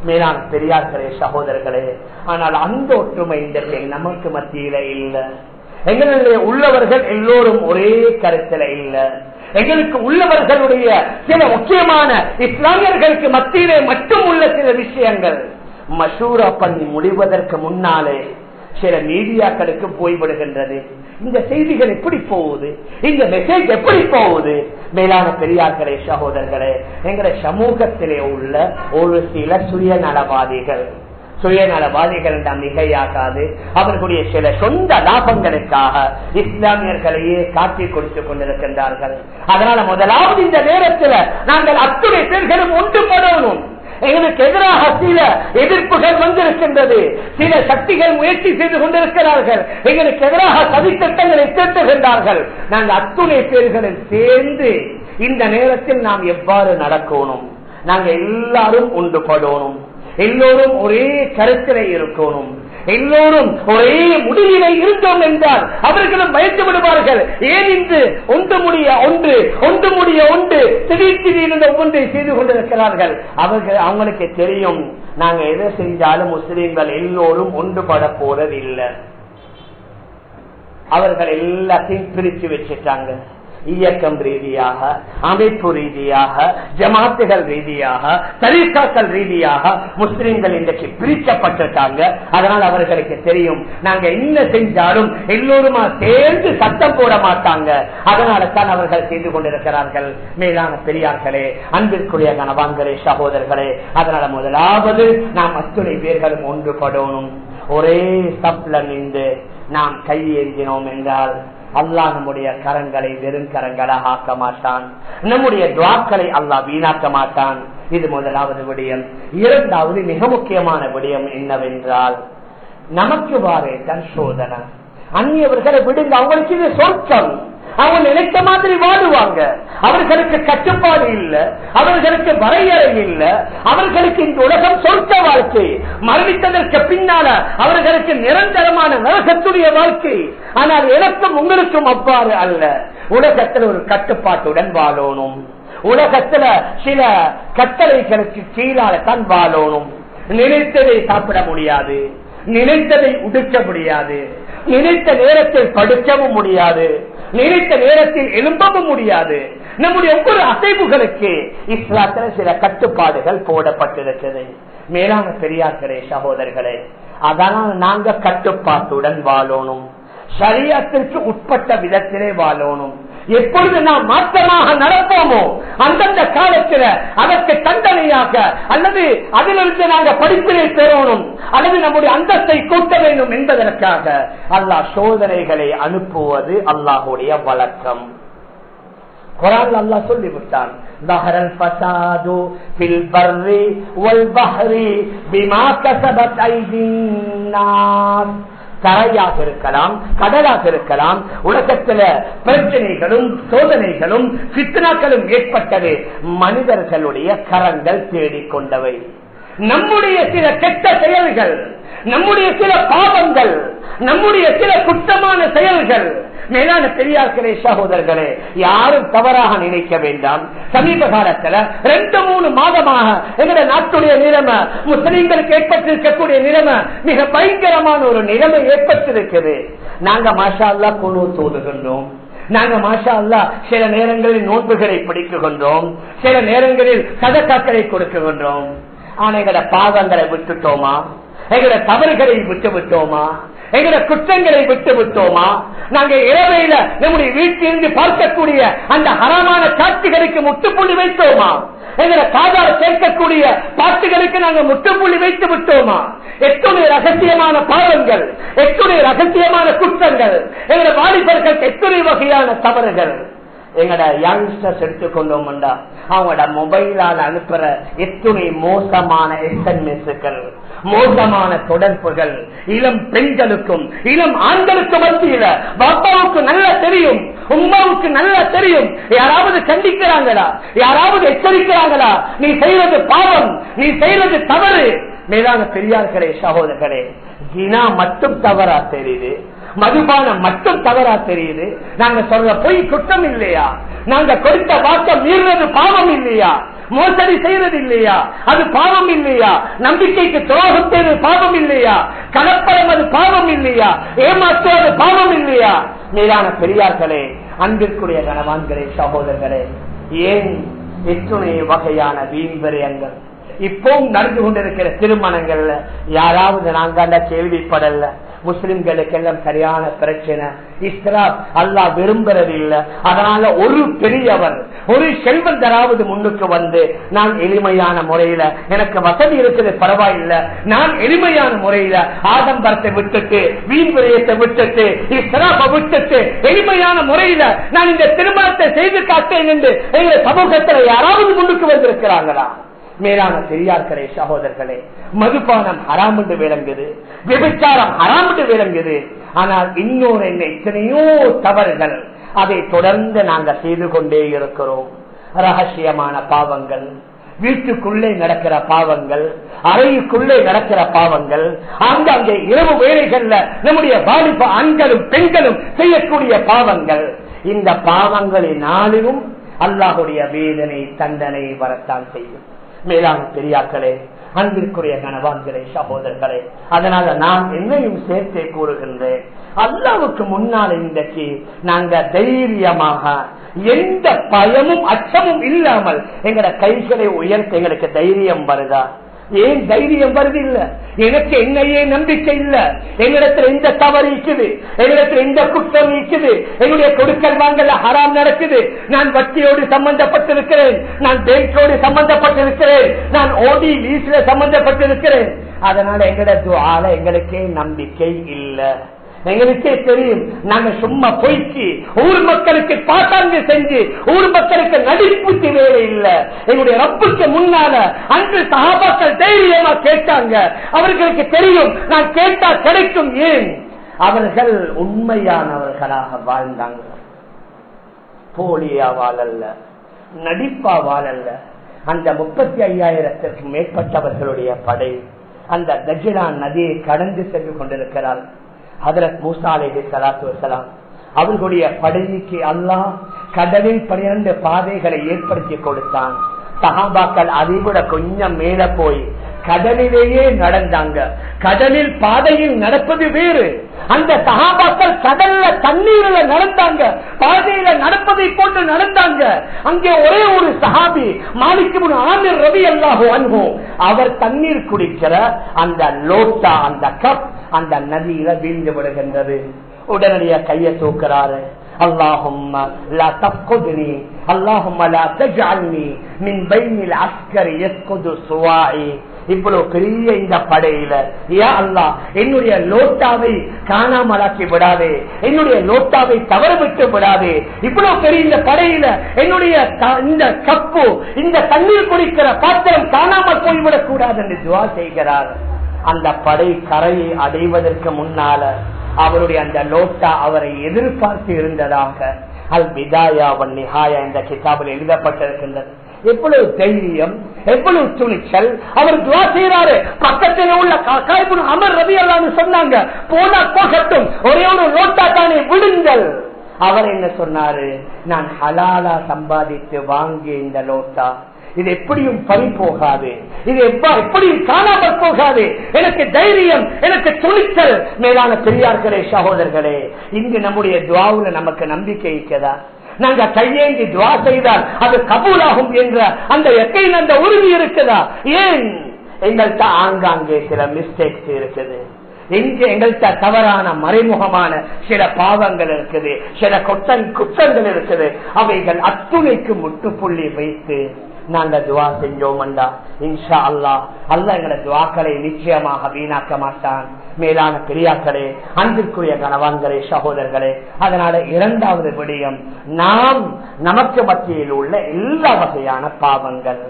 மேலான பெரியார்களே சகோதரர்களே ஆனால் அந்த ஒற்றுமை இந்த நமக்கு மத்தியில இல்ல எங்களுடைய உள்ளவர்கள் எல்லோரும் ஒரே கருத்துல இல்ல எங்களுக்கு உள்ளவர்களுடைய சில முக்கியமான இஸ்லாமியர்களுக்கு மத்தியிலே மட்டும் உள்ள சில விஷயங்கள் மசூரா பண்ணி முடிவதற்கு முன்னாலே சில மீடியாக்களுக்கு போய்விடுகின்றது இந்த செய்திகள் எப்படி போகுது இந்த மெசேஜ் எப்படி போகுது மேலான பெரியார்களே சகோதரர்களே எங்களை சமூகத்திலே உள்ள ஒரு சில சுயநலவாதிகள் சுயநலவாதிகள் மிகையாகாது அவர்களுடைய சில சொந்த லாபங்களுக்காக இஸ்லாமியர்களையே காட்டி கொடுத்துக் கொண்டிருக்கின்றார்கள் அதனால முதலாவது இந்த நேரத்தில் நாங்கள் அத்துணை பேர்களும் ஒன்றுபடணும் எங்களுக்கு எதிராக சில எதிர்ப்புகள் வந்திருக்கின்றது சில சக்திகள் முயற்சி செய்து கொண்டிருக்கிறார்கள் எங்களுக்கு எதிராக சதித்திட்டங்களை தீர்த்துகின்றார்கள் நாங்கள் அத்துணை பேர்களில் சேர்ந்து இந்த நேரத்தில் நாம் எவ்வாறு நடக்கணும் நாங்க எல்லாரும் ஒன்றுபடணும் எல்லோரும் ஒரே கருத்திலே இருக்கணும் எல்லோரும் ஒரே முடிவிலே இருந்தோம் என்றால் அவர்களும் பயந்து விடுவார்கள் ஏன் இன்று ஒன்று முடிய ஒன்று ஒன்று முடிய ஒன்று திடீர் திடீர்னு ஒவ்வொன்றை செய்து கொண்டிருக்கிறார்கள் அவர்கள் அவங்களுக்கு தெரியும் நாங்க எதை செஞ்சாலும் முஸ்லீம்கள் எல்லோரும் ஒன்றுபட போறதில்லை அவர்கள் எல்லாத்தையும் பிரிச்சு வச்சுட்டாங்க இயக்கம் ரீதியாக அமைப்பு ரீதியாக ஜமாத்துகள் ரீதியாக தரிகாக்கள் ரீதியாக முஸ்லிம்கள் இன்றைக்கு பிரிக்கப்பட்டிருக்காங்க அதனால் அவர்களுக்கு தெரியும் நாங்க என்ன செஞ்சாலும் எல்லோருமா சேர்ந்து சத்தம் போட மாட்டாங்க அதனால தான் அவர்கள் செய்து கொண்டிருக்கிறார்கள் மேலான பெரியார்களே அன்பிற்குரிய கணவான்களே சகோதரர்களே அதனால முதலாவது நாம் அத்துணை பேர்களும் ஒன்றுபடணும் ஒரே சப்ல நின்று நாம் கையேந்தினோம் என்றால் அல்லாஹ் நம்முடைய கரங்களை வெறும் கரங்களாக ஆக்க மாட்டான் நம்முடைய துவாக்களை அல்லாஹ் வீணாக்க மாட்டான் இது முதலாவது விடயம் இரண்டாவது மிக முக்கியமான விடயம் என்னவென்றால் நமக்கு வாரே தன் சோதனை அந்நியவர்களை விடுங்க அவங்களுக்கு இது சொர்க்கம் அவங்க நினைத்த மாதிரி வாடுவாங்க அவர்களுக்கு கட்டுப்பாடு இல்ல அவர்களுக்கு வரையறை இல்ல அவர்களுக்கு இந்த உலகம் சொர்க்க வாழ்க்கை மரணித்ததற்கு பின்னால அவர்களுக்கு நிரந்தரமான நரகத்துடைய வாழ்க்கை ஆனால் எனக்கும் உங்களுக்கும் அவ்வாறு அல்ல உலகத்தில் ஒரு கட்டுப்பாட்டுடன் வாழணும் உலகத்துல சில கட்டளைகளுக்கு கீழால தான் வாழணும் நினைத்ததை சாப்பிட முடியாது நினைத்ததை உடுக்க முடியாது நினைத்த நேரத்தில் படுக்கவும் முடியாது நினைத்த நேரத்தில் எழும்பவும் முடியாது நம்முடைய ஒவ்வொரு அசைவுகளுக்கு இஸ்லாத்துல சில கட்டுப்பாடுகள் போடப்பட்டிருக்கிறது மேலான பெரியார்களே சகோதரர்களே அதனால் நாங்க கட்டுப்பாட்டுடன் வாழணும் சரியத்திற்கு உட்பட்ட விதத்திலே வாழணும் எப்பொழுது நாம் மாற்றமாக நடப்போமோ அந்தந்த காலத்தில் அதற்கு தண்டனையாக அல்லது அதிலிருந்து நாங்கள் படிப்பினை பெறணும் அல்லது நம்முடைய அந்தத்தை கூட்ட வேண்டும் என்பதற்காக அல்லாஹ் சோதனைகளை அனுப்புவது அல்லாஹுடைய வழக்கம் குரான் அல்லா சொல்லிவிட்டான் ظهر الفساد في البر والبحر بما كسبت ايدي الناس தரையாக இருக்கலாம் கடலாக இருக்கலாம் உலகத்துல பிரச்சனைகளும் சோதனைகளும் சித்தனாக்களும் ஏற்பட்டது மனிதர்களுடைய கரங்கள் தேடிக்கொண்டவை நம்முடைய சில கெட்ட செயல்கள் நம்முடைய சில பாவங்கள் நம்முடைய சில குற்றமான செயல்கள் மேலான பெரியார்களே சகோதரர்களே யாரும் தவறாக நினைக்க வேண்டாம் சமீப காலத்துல ரெண்டு மூணு மாதமாக எங்களுடைய நாட்டுடைய நிலைமை முஸ்லிம்களுக்கு ஏற்பட்டிருக்கக்கூடிய நிலைமை மிக பயங்கரமான ஒரு நிலைமை ஏற்பட்டிருக்குது நாங்க மாஷா அல்லா குழு தோதுகின்றோம் நாங்க மாஷா அல்லா சில நேரங்களில் நோன்புகளை பிடிக்குகின்றோம் சில நேரங்களில் சதக்காக்களை கொடுக்குகின்றோம் ஆனா எங்கட பாவங்களை விட்டுட்டோமா எங்கட தவறுகளை விட்டு விட்டோமா எங்கட குற்றங்களை விட்டு விட்டோமா நாங்க இரவையில நம்முடைய வீட்டிலிருந்து பார்க்கக்கூடிய அந்த ஹரமான காட்சிகளுக்கு முட்டுப்புள்ளி வைத்தோமா எங்களை காதால கேட்கக்கூடிய பாட்டுகளுக்கு நாங்க முட்டுப்புள்ளி வைத்து விட்டோமா எத்துணை ரகசியமான பாவங்கள் எத்துணை ரகசியமான குற்றங்கள் எங்களை வாலிபர்கள் எத்துணை வகையான தவறுகள் எங்கட யங்ஸ்டர்ஸ் எடுத்துக்கொண்டோம்டா அவங்களோட மொபைலால் அனுப்புற எத்துணை மோசமான எஸ்எம்எஸ்கள் மோசமான தொடர்புகள் இளம் பெண்களுக்கும் இளம் ஆண்களுக்கு மத்தியில பாப்பாவுக்கு நல்லா தெரியும் உமாவுக்கு நல்லா தெரியும் யாராவது கண்டிக்கிறாங்களா யாராவது எச்சரிக்கிறாங்களா நீ செய்யறது பாவம் நீ செய்யறது தவறு மேலான பெரியார்களே சகோதரர்களே ஜினா மட்டும் தவறா தெரியுது மதுபானம் மட்டும் தவறா தெரியுது நாங்க சொல்ற பொய் குற்றம் இல்லையா நாங்க கொடுத்த வாக்கம் மீறது பாவம் இல்லையா மோசடி செய்யறது இல்லையா அது பாவம் இல்லையா நம்பிக்கைக்கு துரோகம் செய்வது பாவம் இல்லையா கலப்படம் அது பாவம் இல்லையா ஏமாற்றுவது பாவம் இல்லையா மேலான பெரியார்களே அன்பிற்குரிய கனவான்களே சகோதரர்களே ஏன் எத்துணை வகையான வீண் விரயங்கள் இப்பவும் நடந்து கொண்டிருக்கிற திருமணங்கள்ல யாராவது நாங்க கேள்விப்படல முஸ்லிம்களுக்கெல்லாம் சரியான பிரச்சனை இஸ்லாம் அல்லா விரும்புறது இல்ல அதனால ஒரு பெரியவர் ஒரு செல்வந்தராவது முன்னுக்கு வந்து நான் எளிமையான முறையில எனக்கு வசதி இருக்குது பரவாயில்ல நான் எளிமையான முறையில ஆடம்பரத்தை விட்டுட்டு வீண் விரயத்தை விட்டுட்டு இஸ்லாம விட்டுட்டு எளிமையான முறையில நான் இந்த திருமணத்தை செய்து காட்டேன் என்று எங்க சமூகத்தில் யாராவது முன்னுக்கு வந்திருக்கிறாங்களா மேலான பெரியார்களே சகோதரர்களே மதுபானம் ஹராம் என்று விளங்குது விபச்சாரம் ஹராம் என்று விளங்குது ஆனால் இன்னொரு என்ன எத்தனையோ தவறுகள் அதை தொடர்ந்து நாங்கள் செய்து கொண்டே இருக்கிறோம் ரகசியமான பாவங்கள் வீட்டுக்குள்ளே நடக்கிற பாவங்கள் அறையுக்குள்ளே நடக்கிற பாவங்கள் அங்கங்கே இரவு வேலைகள்ல நம்முடைய வாலிப ஆண்களும் பெண்களும் செய்யக்கூடிய பாவங்கள் இந்த பாவங்களினாலும் அல்லாஹுடைய வேதனை தண்டனை வரத்தான் செய்யும் மேலான பெரியாக்களே அன்பிற்குரிய கணவான்களே சகோதரர்களே அதனால நான் என்னையும் சேர்த்தே கூறுகின்றேன் அல்லாவுக்கு முன்னால் இன்றைக்கு நாங்க தைரியமாக எந்த பயமும் அச்சமும் இல்லாமல் எங்கட கைகளை உயர்த்த எங்களுக்கு தைரியம் வருதா ஏன் தைரியம் வருது இல்ல எனக்கு என்னையே நம்பிக்கை இல்ல எங்களிடத்துல எந்த தவறு இருக்குது எங்களிடத்துல எந்த குற்றம் இருக்குது என்னுடைய கொடுக்கல் வாங்கல ஹராம் நடக்குது நான் வட்டியோடு சம்பந்தப்பட்டிருக்கிறேன் நான் பேங்கோடு சம்பந்தப்பட்டிருக்கிறேன் நான் ஓடி லீஸ்ல சம்பந்தப்பட்டிருக்கிறேன் அதனால எங்களோட துவால எங்களுக்கே நம்பிக்கை இல்லை எங்களுக்கே தெரியும் நாங்க சும்மா பொய்க்கு ஊர் மக்களுக்கு பாட்டாங்க செஞ்சு ஊர் மக்களுக்கு நடிப்புக்கு வேலை இல்ல எங்களுடைய ரப்புக்கு முன்னால அன்று சகாபாக்கள் தைரியமா கேட்டாங்க அவர்களுக்கு தெரியும் நான் கேட்டா கிடைக்கும் ஏன் அவர்கள் உண்மையானவர்களாக வாழ்ந்தாங்க போலியா வாழல்ல நடிப்பா வாழல்ல அந்த முப்பத்தி ஐயாயிரத்திற்கு மேற்பட்டவர்களுடைய படை அந்த கஜிலான் நதியை கடந்து சென்று கொண்டிருக்கிறார் ஹதரத் மூசா அலேஹி சலாத்து வசலாம் அவர்களுடைய படைக்கு அல்லாஹ் கடலில் பன்னிரண்டு பாதைகளை ஏற்படுத்தி கொடுத்தான் சகாபாக்கள் அதை விட கொஞ்சம் மேல போய் கடலிலேயே நடந்தாங்க கடலில் பாதையில் நடப்பது வேறு அந்த சகாபாக்கள் கடல்ல தண்ணீர்ல நடந்தாங்க பாதையில நடப்பதை போன்று நடந்தாங்க அங்கே ஒரே ஒரு சஹாபி மாலிக்கு ஆமிர் ரவி அல்லாஹோ அன்போ அவர் தண்ணீர் குடிக்கிற அந்த லோட்டா அந்த கப் அந்த நதியில வீழ்ந்து விடுகின்றது உடனடியா கைய தூக்குறாரு اللهم لا تفقدني اللهم لا تجعلني من بين العسكر يسقط صواعي இவ்வளவு பெரிய இந்த படையில யா அல்லா என்னுடைய லோட்டாவை காணாமலாக்கி விடாதே என்னுடைய லோட்டாவை தவற விட்டு விடாதே இவ்வளவு பெரிய இந்த படையில என்னுடைய இந்த கப்பு இந்த தண்ணீர் குடிக்கிற பாத்திரம் காணாமல் போய்விடக் கூடாது என்று துவா செய்கிறார் அந்த படை கரையை அடைவதற்கு முன்னால அவருடைய அந்த லோட்டா அவரை எதிர்பார்த்து இருந்ததாக அல் பிதாயா நிஹாயா என்ற கிதாபில் எழுதப்பட்டிருக்கின்றது எவ்வளவு தைரியம் எவ்வளவு துணிச்சல் அவர் துவா செய்யறாரு பக்கத்தில் உள்ள காய்பு அமர் ரவி அல்லான்னு சொன்னாங்க போனா போகட்டும் ஒரே ஒரு லோட்டா தானே விடுங்கள் அவர் என்ன சொன்னாரு நான் ஹலாலா சம்பாதித்து வாங்கிய இந்த லோட்டா இது எப்படியும் பறி போகாது இது எப்படியும் காணாமல் போகாது எனக்கு தைரியம் எனக்கு துணிச்சல் மேலான பெரியார்களே சகோதரர்களே இங்கு நம்முடைய துவாவுல நமக்கு நம்பிக்கை இருக்கிறதா நாங்க கையேந்தி துவா செய்தால் அது கபூலாகும் என்ற அந்த எக்கையில் அந்த உறுதி இருக்குதா ஏன் எங்கள்கிட்ட ஆங்காங்கே சில மிஸ்டேக்ஸ் இருக்குது எங்க எங்கள்கிட்ட தவறான மறைமுகமான சில பாவங்கள் இருக்குது சில கொட்டன் குற்றங்கள் இருக்குது அவைகள் அத்துணைக்கு முட்டுப்புள்ளி வைத்து நாங்க துவா செஞ்சோம்டா இன்ஷா அல்லா அல்ல எங்களை துவாக்களை நிச்சயமாக வீணாக்க மாட்டான் மேலான பெரியாக்களே அன்பிற்குரிய கணவான்களே சகோதரர்களே அதனால இரண்டாவது விடயம் நாம் நமக்கு மத்தியில் உள்ள எல்லா வகையான பாவங்கள்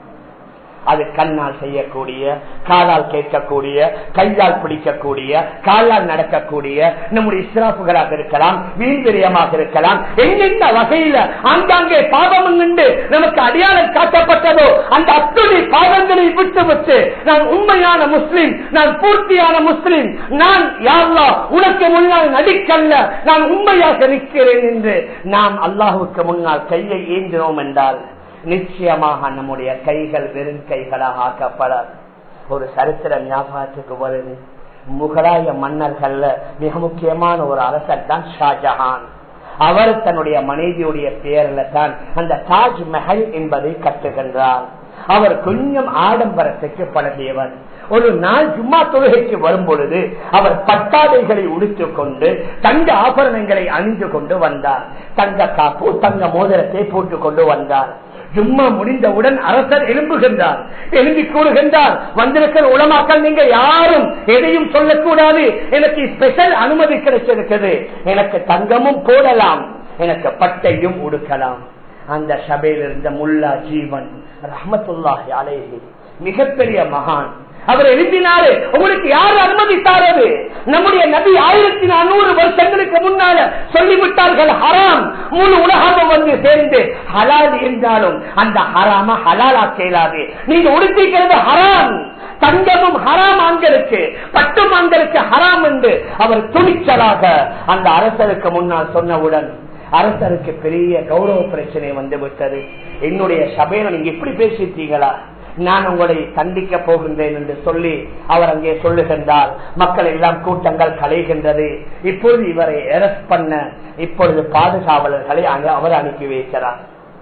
அது கண்ணால் செய்யக்கூடிய காலால் கேட்கக்கூடிய கையால் பிடிக்கக்கூடிய காலால் நடக்கக்கூடிய நம்முடைய இஸ்ராப்புகளாக இருக்கலாம் வீண்விரியமாக இருக்கலாம் எந்தெந்த வகையில ஆங்காங்கே பாவம் நின்று நமக்கு அடையாளம் காட்டப்பட்டதோ அந்த அத்துணை பாவங்களை விட்டு விட்டு நான் உண்மையான முஸ்லிம் நான் பூர்த்தியான முஸ்லிம் நான் யாழ்லா உனக்கு முன்னால் நடிக்கல்ல நான் உண்மையாக நிற்கிறேன் என்று நாம் அல்லாஹுக்கு முன்னால் கையை ஏந்தினோம் என்றால் நிச்சயமாக நம்முடைய கைகள் வெறும் கைகளாக ஆக்கப்படாது ஒரு சரித்திரம் ஞாபகத்துக்கு வருது முகலாய மன்னர்கள்ல மிக முக்கியமான ஒரு அரசர் தான் ஷாஜஹான் அவர் தன்னுடைய மனைவியுடைய பெயர்ல தான் அந்த தாஜ் மஹல் என்பதை கட்டுகின்றார் அவர் கொஞ்சம் ஆடம்பரத்துக்கு பழகியவர் ஒரு நாள் ஜும்மா தொழுகைக்கு வரும் பொழுது அவர் பட்டாடைகளை உடுத்துக் கொண்டு தங்க ஆபரணங்களை அணிந்து கொண்டு வந்தார் தங்க காப்பு தங்க மோதிரத்தை போட்டுக் கொண்டு வந்தார் ஜும்மா முடிந்தவுடன் அரசர் எழும்புகின்றார் எழும்பி கூறுகின்றார் வந்திருக்கிற உலமாக்கள் நீங்க யாரும் எதையும் சொல்லக்கூடாது எனக்கு ஸ்பெஷல் அனுமதி கிடைச்சிருக்கிறது எனக்கு தங்கமும் போடலாம் எனக்கு பட்டையும் உடுக்கலாம் அந்த சபையில் இருந்த முல்லா ஜீவன் ரஹமத்துல்லாஹி அலேஹி மிகப்பெரிய மகான் அவர் எழுதினாரு உங்களுக்கு யார் அனுமதித்தாரது நம்முடைய நபி ஆயிரத்தி நானூறு வருஷங்களுக்கு முன்னால சொல்லிவிட்டார்கள் ஹராம் முழு உலகம் வந்து சேர்ந்து ஹலால் என்றாலும் அந்த ஹராம ஹலால் ஆக்கலாது நீங்க உடுத்திக்கிறது ஹராம் தங்கமும் ஹராம் ஆண்களுக்கு பட்டும் ஆண்களுக்கு ஹராம் என்று அவர் துணிச்சலாக அந்த அரசருக்கு முன்னால் சொன்னவுடன் அரசருக்கு பெரிய கௌரவ பிரச்சனை வந்து விட்டது என்னுடைய சபையில நீங்க இப்படி பேசிட்டீங்களா நான் உங்களை சந்திக்க போகின்றேன் என்று சொல்லி அவர் அங்கே சொல்லுகின்றார் மக்கள் எல்லாம் கூட்டங்கள் கலைகின்றது இப்பொழுது இவரை அரெஸ்ட் பண்ண இப்பொழுது பாதுகாவலர்களை அங்க அவர் அனுப்பி வைக்கிறார்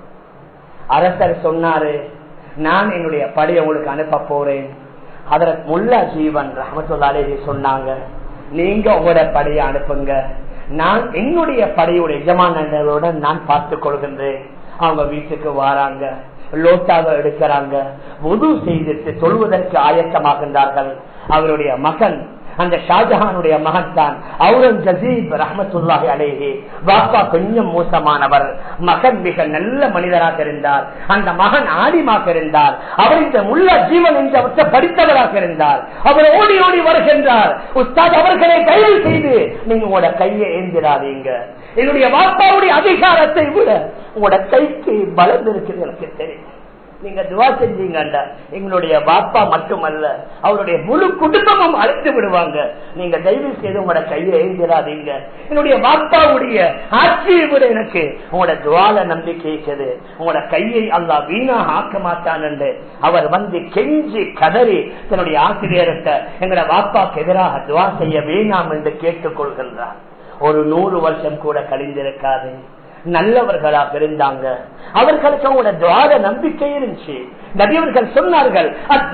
அரசர் சொன்னாரு நான் என்னுடைய படையை உங்களுக்கு அனுப்ப போறேன் அதற்கு முல்லா ஜீவன் ரஹமத்துல்லாலே சொன்னாங்க நீங்க உங்களோட படையை அனுப்புங்க நான் என்னுடைய படையுடைய எஜமானர்களுடன் நான் பார்த்துக் கொள்கின்றேன் அவங்க வீட்டுக்கு வராங்க லோட்டாக எடுக்கிறாங்க உது செய்துட்டு தொழுவதற்கு ஆயத்தமாகின்றார்கள் அவருடைய மகன் அந்த ஷாஜஹானுடைய மகன் தான் அவுரங்கசீப் ரஹமத்துல்லாஹி அலேஹி பாப்பா கொஞ்சம் மோசமானவர் மகன் மிக நல்ல மனிதராக இருந்தார் அந்த மகன் ஆடிமாக இருந்தார் அவர் இந்த முள்ள ஜீவன் என்று படித்தவராக இருந்தார் அவர் ஓடி ஓடி வருகின்றார் உஸ்தாத் அவர்களை தயவு செய்து நீங்க உங்களோட கையை ஏந்திராதீங்க என்னுடைய வாப்பாவுடைய அதிகாரத்தை விட உங்களோட கைக்கு பலம் இருக்குது எனக்கு தெரியும் நீங்க துவா செஞ்சீங்கண்டா எங்களுடைய பாப்பா மட்டுமல்ல அவருடைய முழு குடும்பமும் அழைத்து விடுவாங்க நீங்க தயவு செய்து உங்களோட கையை எழுந்திராதீங்க என்னுடைய பாப்பாவுடைய ஆட்சியை விட எனக்கு உங்களோட துவால நம்பிக்கை இருக்குது உங்களோட கையை அல்லா வீணாக ஆக்க மாட்டான் என்று அவர் வந்து கெஞ்சி கதறி தன்னுடைய ஆசிரியர்கிட்ட எங்களோட பாப்பாக்கு எதிராக துவா செய்ய வேணாம் என்று கேட்டுக் கொள்கின்றார் ஒரு நூறு வருஷம் கூட கழிந்திருக்காது நல்லவர்களாக இருந்தாங்க அவர்களுக்கு அவங்களோட துவார நம்பிக்கை இருந்துச்சு நபியவர்கள் சொன்னார்கள்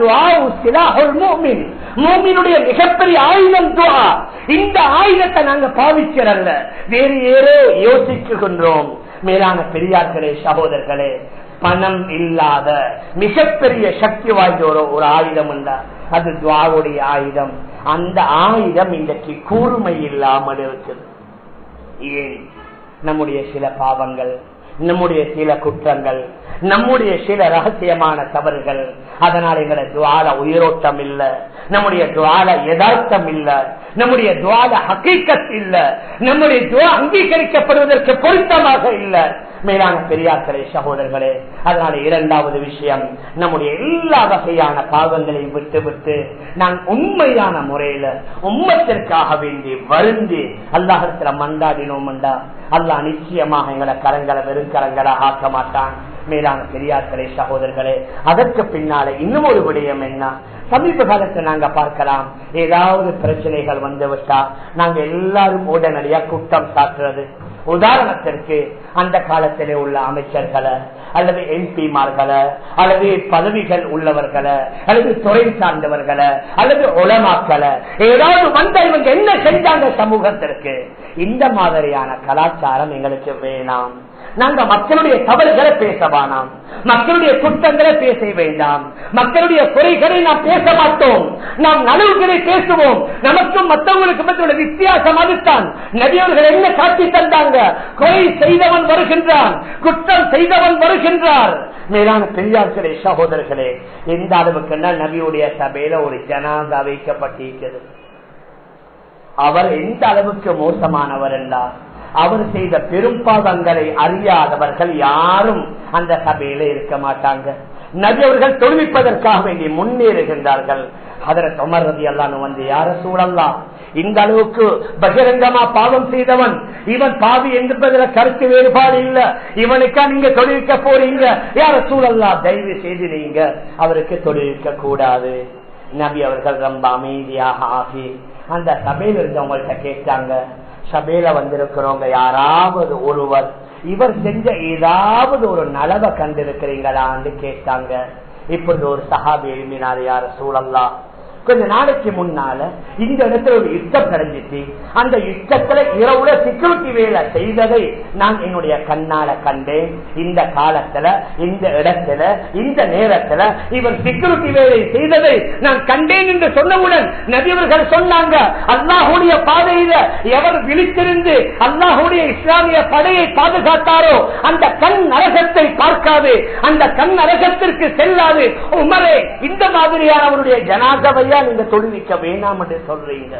மோமினுடைய மிகப்பெரிய ஆயுதம் துவா இந்த ஆயுதத்தை நாங்க பாவிக்கிறல்ல வேறு ஏதோ யோசிக்குகின்றோம் மேலான பெரியார்களே சகோதரர்களே பணம் இல்லாத மிகப்பெரிய சக்தி வாய்ந்த ஒரு ஒரு ஆயுதம் உண்டா அது துவாவுடைய ஆயுதம் அந்த ஆயுதம் இன்றைக்கு கூர்மை இல்லாமல் இருக்குது ஏன் நம்முடைய சில பாவங்கள் நம்முடைய சில குற்றங்கள் நம்முடைய சில ரகசியமான தவறுகள் அதனால் எங்களை துவால உயிரோட்டம் இல்ல நம்முடைய துவால யதார்த்தம் இல்ல நம்முடைய துவால ஹக்கீக்கத் இல்ல நம்முடைய துவா அங்கீகரிக்கப்படுவதற்கு பொருத்தமாக இல்ல மேலான பெரியார்களே சகோதரர்களே அதனால இரண்டாவது விஷயம் நம்முடைய எல்லா வகையான பாவங்களை விட்டு விட்டு நான் உண்மையான முறையில உம்மத்திற்காக வேண்டி வருந்தி அல்லாஹத்துல மண்டாடினோம்டா அல்லாஹ் நிச்சயமாக எங்களை கரங்களை வெறும் கரங்களாக ஆக்க மாட்டான் மேலான பெரியார்களே சகோதரர்களே அதற்கு பின்னால இன்னும் ஒரு விடயம் என்ன சமீப காலத்தை நாங்க பார்க்கலாம் ஏதாவது பிரச்சனைகள் வந்து விட்டா நாங்க எல்லாரும் உடனடியா குற்றம் சாட்டுறது உதாரணத்திற்கு அந்த காலத்திலே உள்ள அமைச்சர்களை அல்லது எம்பிமார்களை அல்லது பதவிகள் உள்ளவர்களை அல்லது துறை சார்ந்தவர்களை அல்லது உளமாக்களை ஏதாவது வந்த இவங்க என்ன செஞ்சாங்க சமூகத்திற்கு இந்த மாதிரியான கலாச்சாரம் எங்களுக்கு வேணாம் நாங்க மக்களுடைய தவறுகளை பேச வேணாம் மக்களுடைய குற்றங்களை பேச வேண்டாம் மக்களுடைய குறைகளை நாம் பேச மாட்டோம் நாம் நலவுகளை பேசுவோம் நமக்கும் மற்றவங்களுக்கு மற்றவங்க வித்தியாசம் அதுதான் நபியவர்கள் என்ன காட்டி தந்தாங்க குறை செய்தவன் வருகின்றான் குற்றம் செய்தவன் வருகின்றார் மேலான பெரியார்களே சகோதரர்களே எந்த அளவுக்கு நபியுடைய சபையில ஒரு ஜனாதா வைக்கப்பட்டிருக்கிறது அவர் எந்த அளவுக்கு மோசமானவர் என்றார் அவர் செய்த பெரும்பாவங்களை அறியாதவர்கள் யாரும் அந்த சபையில இருக்க மாட்டாங்க நபி அவர்கள் தொழுவிப்பதற்காக வேண்டி முன்னேறுகின்றார்கள் அதற்கு அமர் ரதி அல்லான்னு வந்து யார சூழல்லாம் இந்த அளவுக்கு பகிரங்கமா பாவம் செய்தவன் இவன் பாவி என்பதில் கருத்து வேறுபாடு இல்ல இவனுக்கா நீங்க தொழிலிக்க போறீங்க யார சூழல்லா தயவு செய்து நீங்க அவருக்கு தொழிலிக்க கூடாது நபி அவர்கள் ரொம்ப அமைதியாக ஆகி அந்த சபையில இருந்தவங்கள்ட்ட கேட்டாங்க சபையில வந்திருக்கிறவங்க யாராவது ஒருவர் இவர் செஞ்ச ஏதாவது ஒரு நலவை கண்டிருக்கிறீங்களான்னு கேட்டாங்க இப்படி ஒரு சஹாபி எழுப்பினார் யார சூழல்லா கொஞ்ச நாளைக்கு முன்னால இந்த இடத்துல ஒரு யுத்தம் நடந்துச்சு அந்த யுத்தத்துல இரவுல செக்யூரிட்டி வேலை செய்ததை நான் என்னுடைய கண்ணால கண்டேன் இந்த காலத்துல இந்த இடத்துல இந்த நேரத்துல இவன் செக்யூரிட்டி வேலை செய்ததை நான் கண்டேன் என்று சொன்னவுடன் நபியவர்கள் சொன்னாங்க அல்லாஹுடைய பாதையில எவர் விழித்திருந்து அல்லாஹுடைய இஸ்லாமிய படையை பாதுகாத்தாரோ அந்த கண் நரகத்தை பார்க்காது அந்த கண் நரகத்திற்கு செல்லாது உமரே இந்த மாதிரியானவருடைய ஜனாதவையா நீங்க தொழுவிக்க வேணாம் என்று சொல்றீங்க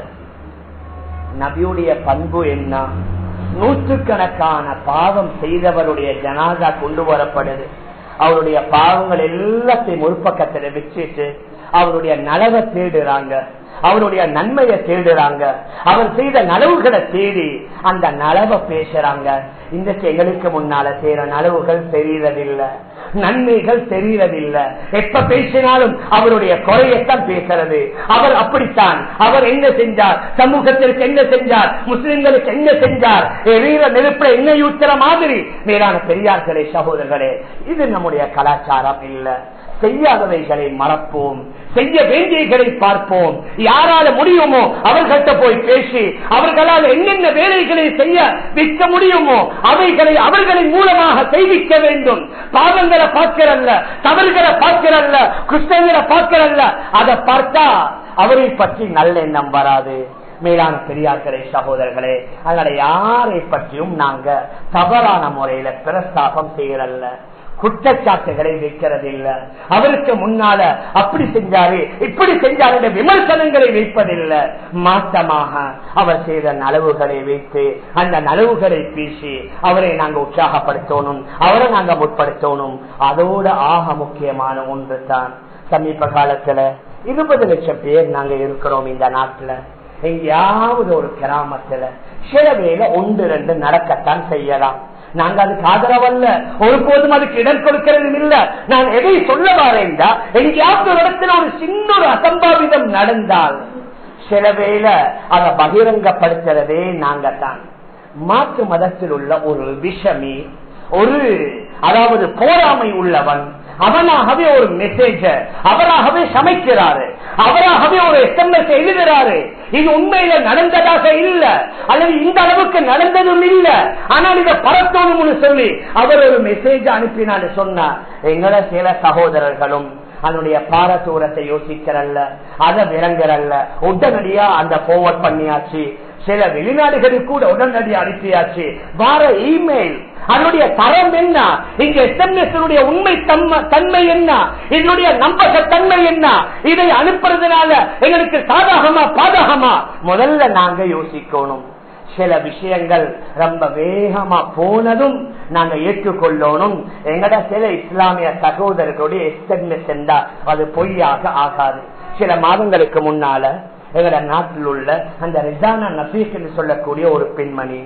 நபியுடைய பண்பு என்ன நூற்றுக்கணக்கான பாவம் செய்தவருடைய ஜனாதா கொண்டு வரப்படுது அவருடைய பாவங்கள் எல்லாத்தையும் ஒரு பக்கத்துல வச்சுட்டு அவருடைய நலவை தேடுறாங்க அவருடைய நன்மையை தேடுறாங்க அவர் செய்த நலவுகளை தேடி அந்த நலவை பேசுறாங்க இன்றைக்கு எங்களுக்கு முன்னால செய்யற நலவுகள் தெரியறதில்லை நன்மைகள் தெரியறதில்லை எப்ப பேசினாலும் அவருடைய குறையத்தான் பேசுறது அவர் அப்படித்தான் அவர் என்ன செஞ்சார் சமூகத்திற்கு என்ன செஞ்சார் முஸ்லிம்களுக்கு என்ன செஞ்சார் எரியிற நெருப்புல என்ன ஊத்துற மாதிரி மேலான பெரியார்களே சகோதரர்களே இது நம்முடைய கலாச்சாரம் இல்லை செய்யாதவைகளை மறப்போம் செய்ய வேண்டியகளை பார்ப்போம் யாரால முடியுமோ அவர்கள்ட்ட போய் பேசி அவர்களால் என்னென்ன வேலைகளை செய்ய வைக்க முடியுமோ அவைகளை அவர்களின் மூலமாக செய்விக்க வேண்டும் பாவங்களை பார்க்கிறல்ல தவறுகளை பார்க்கிறல்ல குஷ்டங்களை பார்க்கிறல்ல அதை பார்த்தா அவரை பற்றி நல்ல எண்ணம் வராது மேலான பெரியார்களே சகோதரர்களே அதனால யாரை பற்றியும் நாங்க தவறான முறையில பிரஸ்தாபம் செய்யறல்ல குற்றச்சாட்டுகளை வைக்கிறது இல்ல அவருக்கு முன்னால அப்படி செஞ்சாரு இப்படி செஞ்சாரு விமர்சனங்களை வைப்பதில்லை மாற்றமாக அவர் செய்த நலவுகளை வைத்து அந்த நலவுகளை பேசி அவரை நாங்க உற்சாகப்படுத்தணும் அவரை நாங்க முற்படுத்தணும் அதோட ஆக முக்கியமான ஒன்று தான் சமீப காலத்துல இருபது லட்சம் பேர் நாங்க இருக்கிறோம் இந்த நாட்டுல எங்கேயாவது ஒரு கிராமத்துல சில வேலை ஒன்று ரெண்டு நடக்கத்தான் செய்யலாம் நாங்க அதுக்கு ஆதரவல்ல ஒருபோதும் அதுக்கு இடம் கொடுக்கிறதும் இல்ல நான் எதை சொல்ல வரேன்டா எங்கேயாவது ஒரு இடத்துல ஒரு சின்ன ஒரு அசம்பாவிதம் நடந்தால் சில வேளை அதை பகிரங்கப்படுத்துறதே நாங்க தான் மாற்று மதத்தில் உள்ள ஒரு விஷமி ஒரு அதாவது போராமை உள்ளவன் அவனாகவே ஒரு மெசேஜ அவராகவே சமைக்கிறாரு அவராகவே ஒரு எஸ்எம்எஸ் எழுதுறாரு இது உண்மையில நடந்ததாக இல்ல அல்லது இந்த அளவுக்கு நடந்ததும் இல்ல ஆனால் இதை பரத்தோணும்னு சொல்லி அவர் ஒரு மெசேஜ் அனுப்பினான்னு சொன்னார் எங்கள சில சகோதரர்களும் அதனுடைய பாரதூரத்தை யோசிக்கிறல்ல அதை விளங்குறல்ல உடனடியா அந்த போவர்ட் பண்ணியாச்சு சில வெளிநாடுகளுக்கு கூட உடனடி அனுப்பியாச்சு வார இமெயில் அதனுடைய தரம் என்ன இங்க எஸ்எம்எஸ் உண்மை தன்மை என்ன இதனுடைய நம்பகத்தன்மை என்ன இதை அனுப்புறதுனால எங்களுக்கு சாதகமா பாதகமா முதல்ல நாங்க யோசிக்கணும் சில விஷயங்கள் ரொம்ப வேகமா போனதும் நாங்க ஏற்றுக்கொள்ளணும் எங்கட சில இஸ்லாமிய சகோதரர்களுடைய எஸ்எம்எஸ் என்றா அது பொய்யாக ஆகாது சில மாதங்களுக்கு முன்னால எங்கட நாட்டில் உள்ள அந்த ரிசானா நபீஸ் என்று சொல்லக்கூடிய ஒரு பெண்மணி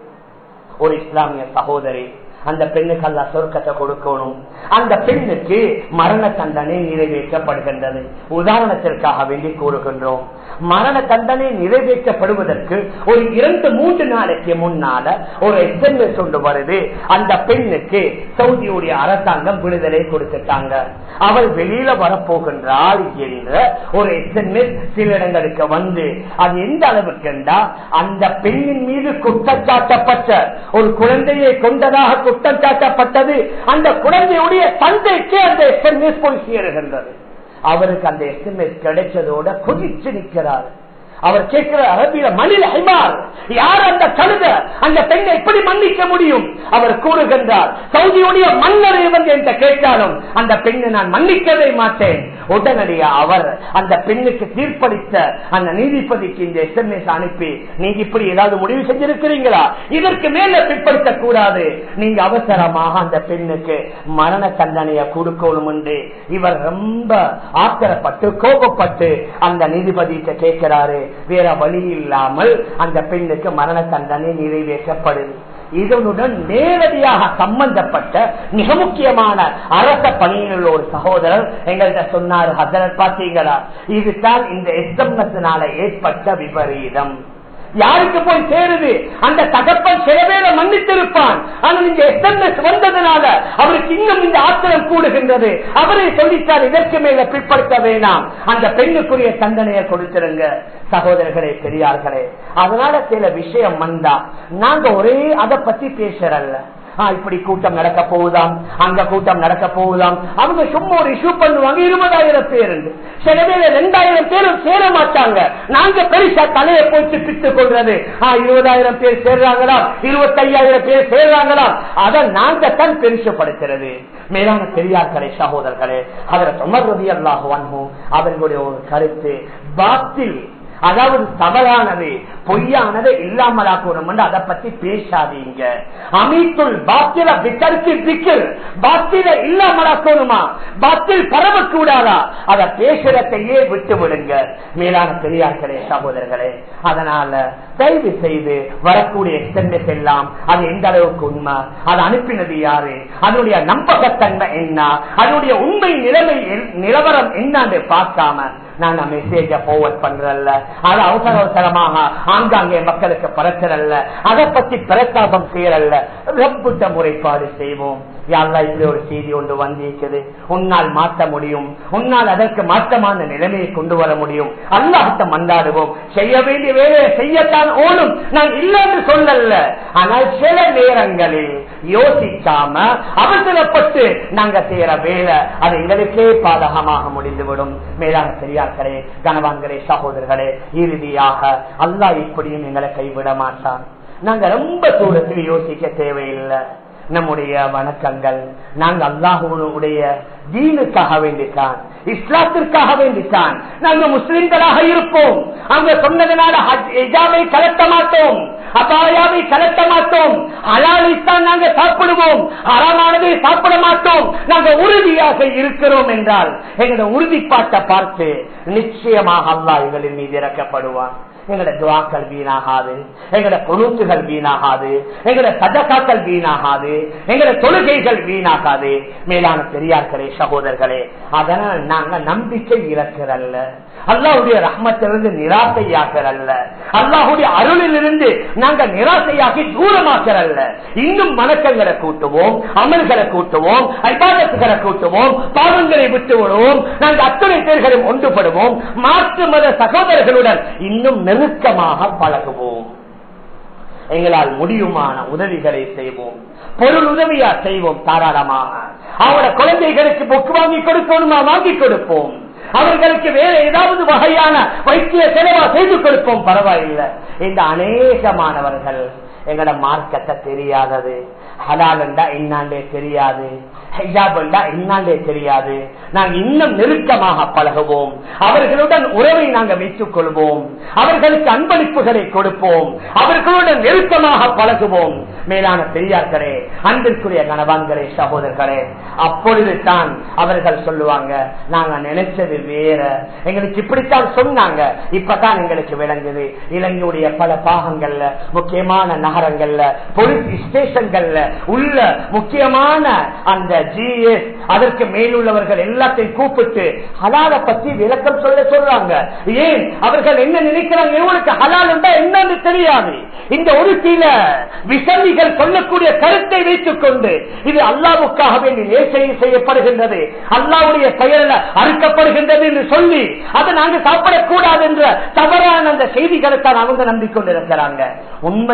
ஒரு இஸ்லாமிய சகோதரி அந்த பெண்ணுக்கு அல்ல சொர்க்கத்தை கொடுக்கணும் அந்த பெண்ணுக்கு மரண தண்டனை நிறைவேற்றப்படுகின்றது உதாரணத்திற்காக வேண்டி கூறுகின்றோம் மரண தண்டனை நிறைவேற்றப்படுவதற்கு ஒரு இரண்டு மூன்று நாளைக்கு முன்னால ஒரு எஸ்எம்எஸ் கொண்டு வருது அந்த பெண்ணுக்கு சவுதியுடைய அரசாங்கம் விடுதலை கொடுத்துட்டாங்க அவள் வெளியில வரப்போகின்றாள் என்ற ஒரு எஸ்எம்எஸ் சில இடங்களுக்கு வந்து அது எந்த அளவுக்கு அந்த பெண்ணின் மீது குற்றச்சாட்டப்பட்ட ஒரு குழந்தையை கொண்டதாக குற்றம் சாட்டப்பட்டது அந்த குழந்தையுடைய தந்தைக்கு அந்த எஸ்எம்எஸ் போய் சேருகின்றது அவருக்கு அந்த எஸ்எம்எஸ் கிடைச்சதோட கொதிச்சு நிற்கிறார் அவர் கேட்கிற அரபியில மணில் ஹைமார் யார் அந்த கழுத அந்த பெண்ணை எப்படி மன்னிக்க முடியும் அவர் கூறுகின்றார் சவுதியுடைய மன்னர் வந்து என்ற கேட்டாலும் அந்த பெண்ணை நான் மன்னிக்கவே மாட்டேன் உடனடியா அவர் அந்த பெண்ணுக்கு தீர்ப்பளித்த அந்த நீதிபதிக்கு இந்த எஸ்எம்எஸ் அனுப்பி நீங்க இப்படி ஏதாவது முடிவு செஞ்சிருக்கிறீங்களா இதற்கு மேல பிற்படுத்த கூடாது நீங்க அவசரமாக அந்த பெண்ணுக்கு மரண தண்டனையை கொடுக்கணும் என்று இவர் ரொம்ப ஆத்திரப்பட்டு கோபப்பட்டு அந்த நீதிபதியிட்ட கேட்கிறாரு வேற வழி இல்லாமல் அந்த பெண்ணுக்கு மரண தண்டனை நிறைவேற்றப்படுது இதனுடன் நேரடியாக சம்பந்தப்பட்ட மிக முக்கியமான அரச பணியில் உள்ள ஒரு சகோதரர் எங்கள்கிட்ட சொன்னார் ஹசரத் பாத்தீங்களா இதுதான் இந்த எஸ்எம்எஸ்னால ஏற்பட்ட விபரீதம் யாருக்கு போய் சேருது அந்த தகப்பன் சில பேரை மன்னித்திருப்பான் ஆனா நீங்க எஸ்எம்எஸ் வந்ததுனால அவருக்கு இன்னும் இந்த ஆத்திரம் கூடுகின்றது அவரே சொல்லிட்டார் இதற்கு மேல பிற்படுத்த வேணாம் அந்த பெண்ணுக்குரிய தண்டனையை கொடுத்திருங்க சகோதரர்களே பெரியார்களே அதனால சில விஷயம் வந்தா நாங்க ஒரே அதை பத்தி பேசுறல்ல இப்படி கூட்டம் நடக்க போகுதாம் அங்க கூட்டம் நடக்க போகுதாம் அவங்க சும்மா ஒரு இஷ்யூ பண்ணுவாங்க இருபதாயிரம் பேர் சில பேர் ரெண்டாயிரம் பேரும் சேர மாட்டாங்க நாங்க பெருசா தலையை போட்டு பித்துக் கொள்றது இருபதாயிரம் பேர் சேர்றாங்களா இருபத்தையாயிரம் பேர் சேர்றாங்களா அதை நாங்க தான் பெருசுப்படுத்துறது மேலான பெரியார்களே சகோதரர்களே அவரை தொடர்றது அல்லாஹ் அவர்களுடைய ஒரு கருத்து பாத்தில் அதாவது தவறானது பொய்யானது இல்லாமலாக்கணும் அதை பத்தி பேசாதீங்க அமைத்துள் பாத்திர வித்தருக்கு திக்கல் பாத்திர இல்லாமலாக்கணுமா பாத்தில் பரவக்கூடாதா அத பேசுறதையே விட்டு விடுங்க மேலான பெரியார்களே சகோதரர்களே அதனால தயவு செய்து வரக்கூடிய எக்ஸ்டெண்டஸ் எல்லாம் அது எந்த அளவுக்கு உண்மை அது அனுப்பினது யாரு அதனுடைய நம்பகத்தன்மை என்ன அதனுடைய உண்மை நிலைமை நிலவரம் என்னன்னு பார்க்காம நாங்க மெசேஜ போவர்ட் பண்றல்ல அது அவசர அவசரமாக ஆங்காங்கே மக்களுக்கு பரத்துறல்ல அதை பத்தி பிரஸ்தாபம் செய்யறல்ல ரப்புட்ட முறைப்பாடு செய்வோம் யாரெல்லாம் இப்படி ஒரு செய்தி ஒன்று வந்திருக்குது உன்னால் மாற்ற முடியும் உன்னால் அதற்கு மாற்றமான நிலைமையை கொண்டு வர முடியும் அல்லாஹத்தை மந்தாடுவோம் செய்ய வேண்டிய வேலையை செய்யத்தான் ஓடும் நான் இல்லைன்னு சொல்லல ஆனால் சில நேரங்களில் யோசிக்காம அவசரப்பட்டு நாங்க செய்யற வேலை அது எங்களுக்கே பாதகமாக முடிந்துவிடும் மேலான பெரியார்களே கனவான்களே சகோதரர்களே இறுதியாக அல்லாஹ் இப்படியும் எங்களை கைவிட மாட்டான் நாங்க ரொம்ப தூரத்தில் யோசிக்க தேவையில்லை நம்முடைய வணக்கங்கள் நாங்கள் அல்லாஹுடைய தீனுக்காக வேண்டித்தான் இஸ்லாத்திற்காக வேண்டித்தான் நாங்க முஸ்லிம்களாக இருப்போம் அவங்க சொன்னதுனால எஜாவை கலட்ட மாட்டோம் அபாயாவை கலட்ட மாட்டோம் அலாலைத்தான் நாங்க சாப்பிடுவோம் அறமானதை சாப்பிட மாட்டோம் நாங்க உறுதியாக இருக்கிறோம் என்றால் எங்களோட உறுதிப்பாட்டை பார்த்து நிச்சயமாக அல்லா எங்களின் மீது இறக்கப்படுவான் எங்கட துவாக்கள் வீணாகாது எங்கட பொருத்துகள் வீணாகாது எங்கட சதக்காக்கள் வீணாகாது எங்கட தொழுகைகள் வீணாகாது மேலான பெரியார்களே சகோதரர்களே அதனால் நாங்க நம்பிக்கை இழக்கிறல்ல அல்லாஹுடைய ரஹ்மத்திலிருந்து நிராசையாக்கிறல்ல அல்லாஹுடைய அருளில் இருந்து நாங்க நிராசையாக்கி தூரமாக்கிறல்ல இன்னும் வணக்கங்களை கூட்டுவோம் அமல்களை கூட்டுவோம் ஐபாதத்துகளை கூட்டுவோம் பாவங்களை விட்டு விடுவோம் நாங்கள் அத்தனை பேர்களும் ஒன்றுபடுவோம் மாற்று மத சகோதரர்களுடன் இன்னும் நெருக்கமாக பழகுவோம் எங்களால் முடியுமான உதவிகளை செய்வோம் பொருள் உதவியா செய்வோம் தாராளமாக அவரோட குழந்தைகளுக்கு பொக்கு வாங்கி கொடுக்கணுமா வாங்கி கொடுப்போம் அவர்களுக்கு வேற ஏதாவது வகையான வைத்திய செலவா செய்து கொடுப்போம் பரவாயில்லை இந்த அநேகமானவர்கள் எங்கட மார்க்கத்தை தெரியாதது ஹலாலண்டா என்னாண்டே தெரியாது ஹைஜாபண்டா என்னாண்டே தெரியாது நாங்க இன்னும் நெருக்கமாக பழகுவோம் அவர்களுடன் உறவை நாங்க வைத்துக் கொள்வோம் அவர்களுக்கு அன்பளிப்புகளை கொடுப்போம் அவர்களுடன் நெருக்கமாக பழகுவோம் மேலான பெரியார்களே அன்பிற்குரிய கணவான்களே சகோதரர்களே அப்பொழுது தான் அவர்கள் சொல்லுவாங்க நாங்க நினைச்சது வேற எங்களுக்கு இப்படித்தான் சொன்னாங்க இப்பதான் எங்களுக்கு விளங்குது இலங்கையுடைய பல பாகங்கள்ல முக்கியமான நகரங்கள்ல போலீஸ் ஸ்டேஷன்கள்ல உள்ள முக்கியமான அந்த ஜிஎஸ் அதற்கு மேலுள்ளவர்கள் எல்லாத்தையும் கூப்பிட்டு ஹலால பத்தி விளக்கம் சொல்ல சொல்றாங்க ஏன் அவர்கள் என்ன நினைக்கிறாங்க இவங்களுக்கு ஹலால் என்னன்னு தெரியாது இந்த ஒரு சில விசமிகள் சொல்லக்கூடிய கருத்தை வைத்துக் கொண்டு இது அல்லாவுக்காக வேண்டி நேசை செய்யப்படுகின்றது அல்லாவுடைய பெயரில் அறுக்கப்படுகின்றது என்று சொல்லி அதை நாங்கள் சாப்பிடக்கூடாது என்ற தவறான அந்த செய்திகளை தான் அவங்க நம்பிக்கொண்டிருக்கிறாங்க உண்மையான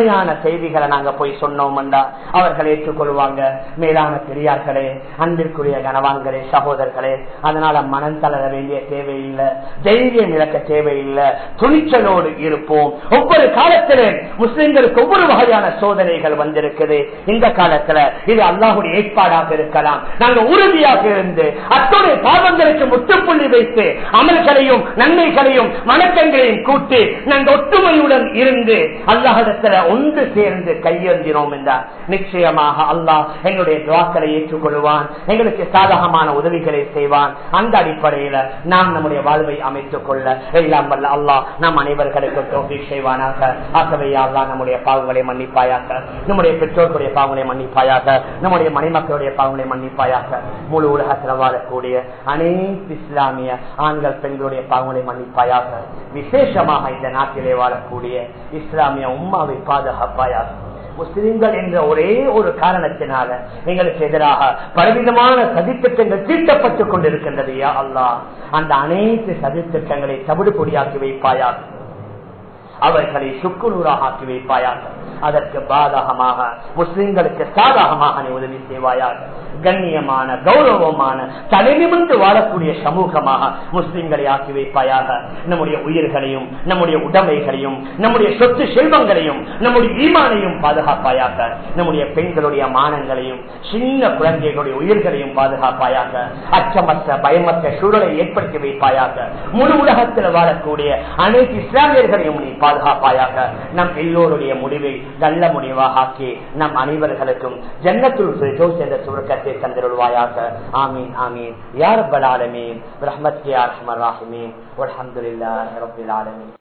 செய்திகளை நாங்க போய் சொன்னோம்டா அவர்கள் ஏற்றுக்கொள்வாங்க மேலான பெரியார்களே அன்பிற்குரிய கனவான்களே சகோதரர்களே அதனால மனம் தளர வேண்டிய தேவையில்லை தைரியம் இழக்க தேவையில்லை துணிச்சலோடு இருப்போம் ஒவ்வொரு காலத்திலும் முஸ்லிம்களுக்கு ஒவ்வொரு வகையான சோதனைகள் வந்திருக்குது இந்த காலத்துல இது அல்லாஹுடைய ஏற்பாடாக இருக்கலாம் நாங்க உறுதியாக இருந்து அத்துடைய பாவங்களுக்கு முற்றுப்புள்ளி வைத்து அமல்களையும் நன்மைகளையும் வணக்கங்களையும் கூட்டி நாங்கள் ஒற்றுமையுடன் இருந்து அல்லாஹிடத்துல ஒன்று சேர்ந்து கையேந்தினோம் என்றார் நிச்சயமாக அல்லாஹ் எங்களுடைய துவாக்களை ஏற்றுக்கொள்வான் எங்களுக்கு சாதகமான உதவிகளை செய்வான் அந்த அடிப்படையில நாம் நம்முடைய வாழ்வை அமைத்துக் கொள்ள எல்லாம் வல்ல அல்லாஹ் நம் அனைவர்களுக்கு தோல்வி செய்வானாக ஆகவே அல்லாஹ் நம்முடைய பாவங்களை மன்னிப்பாயாக நம்முடைய பெற்றோர்களுடைய பாவங்களை மன்னிப்பாயாக நம்முடைய மணிமக்களுடைய பாவங்களை மன்னிப்பாயாக முழு உலகத்தில் வாழக்கூடிய அனைத்து இஸ்லாமிய ஆண்கள் பெண்களுடைய பாவங்களை மன்னிப்பாயாக விசேஷமாக இந்த நாட்டிலே வாழக்கூடிய இஸ்லாமிய உம்மாவை பாதுகாப்பாயாக முஸ்லிம்கள் என்ற ஒரே ஒரு காரணத்தினால எங்களுக்கு எதிராக பலவிதமான சதித்திட்டங்கள் தீட்டப்பட்டுக் கொண்டிருக்கின்றது யா அல்லாஹ் அந்த அனைத்து சதித்திட்டங்களை தவிடு பொடியாக்கி வைப்பாயாக அவர்களை சுக்குநூறாக ஆக்கி வைப்பாயாக அதற்கு பாதகமாக முஸ்லிம்களுக்கு சாதகமாக நீ உதவி செய்வாயாக கண்ணியமான கௌரவமான தலைநிமிர்ந்து வாழக்கூடிய சமூகமாக முஸ்லிம்களை ஆக்கி வைப்பாயாக நம்முடைய உயிர்களையும் நம்முடைய உடமைகளையும் நம்முடைய சொத்து செல்வங்களையும் நம்முடைய ஈமானையும் பாதுகாப்பாயாக நம்முடைய பெண்களுடைய மானங்களையும் சின்ன குழந்தைகளுடைய உயிர்களையும் பாதுகாப்பாயாக அச்சமற்ற பயமற்ற சூழலை ஏற்படுத்தி வைப்பாயாக முழு உலகத்தில் வாழக்கூடிய அனைத்து இஸ்லாமியர்களையும் நீ பாதுகாப்பாயாக நம் எல்லோருடைய முடிவை நல்ல முடிவாக ஆக்கி நம் அனைவர்களுக்கும் ஜன்னத்துள் என்ற சுருக்கத்தை தந்திருவாயாக ஆமீன் ஆமீன் யார் பலாலமீன் ரஹமத் யார் ராஹிமீன் அலமதுல்லா ரபில் ஆலமீன்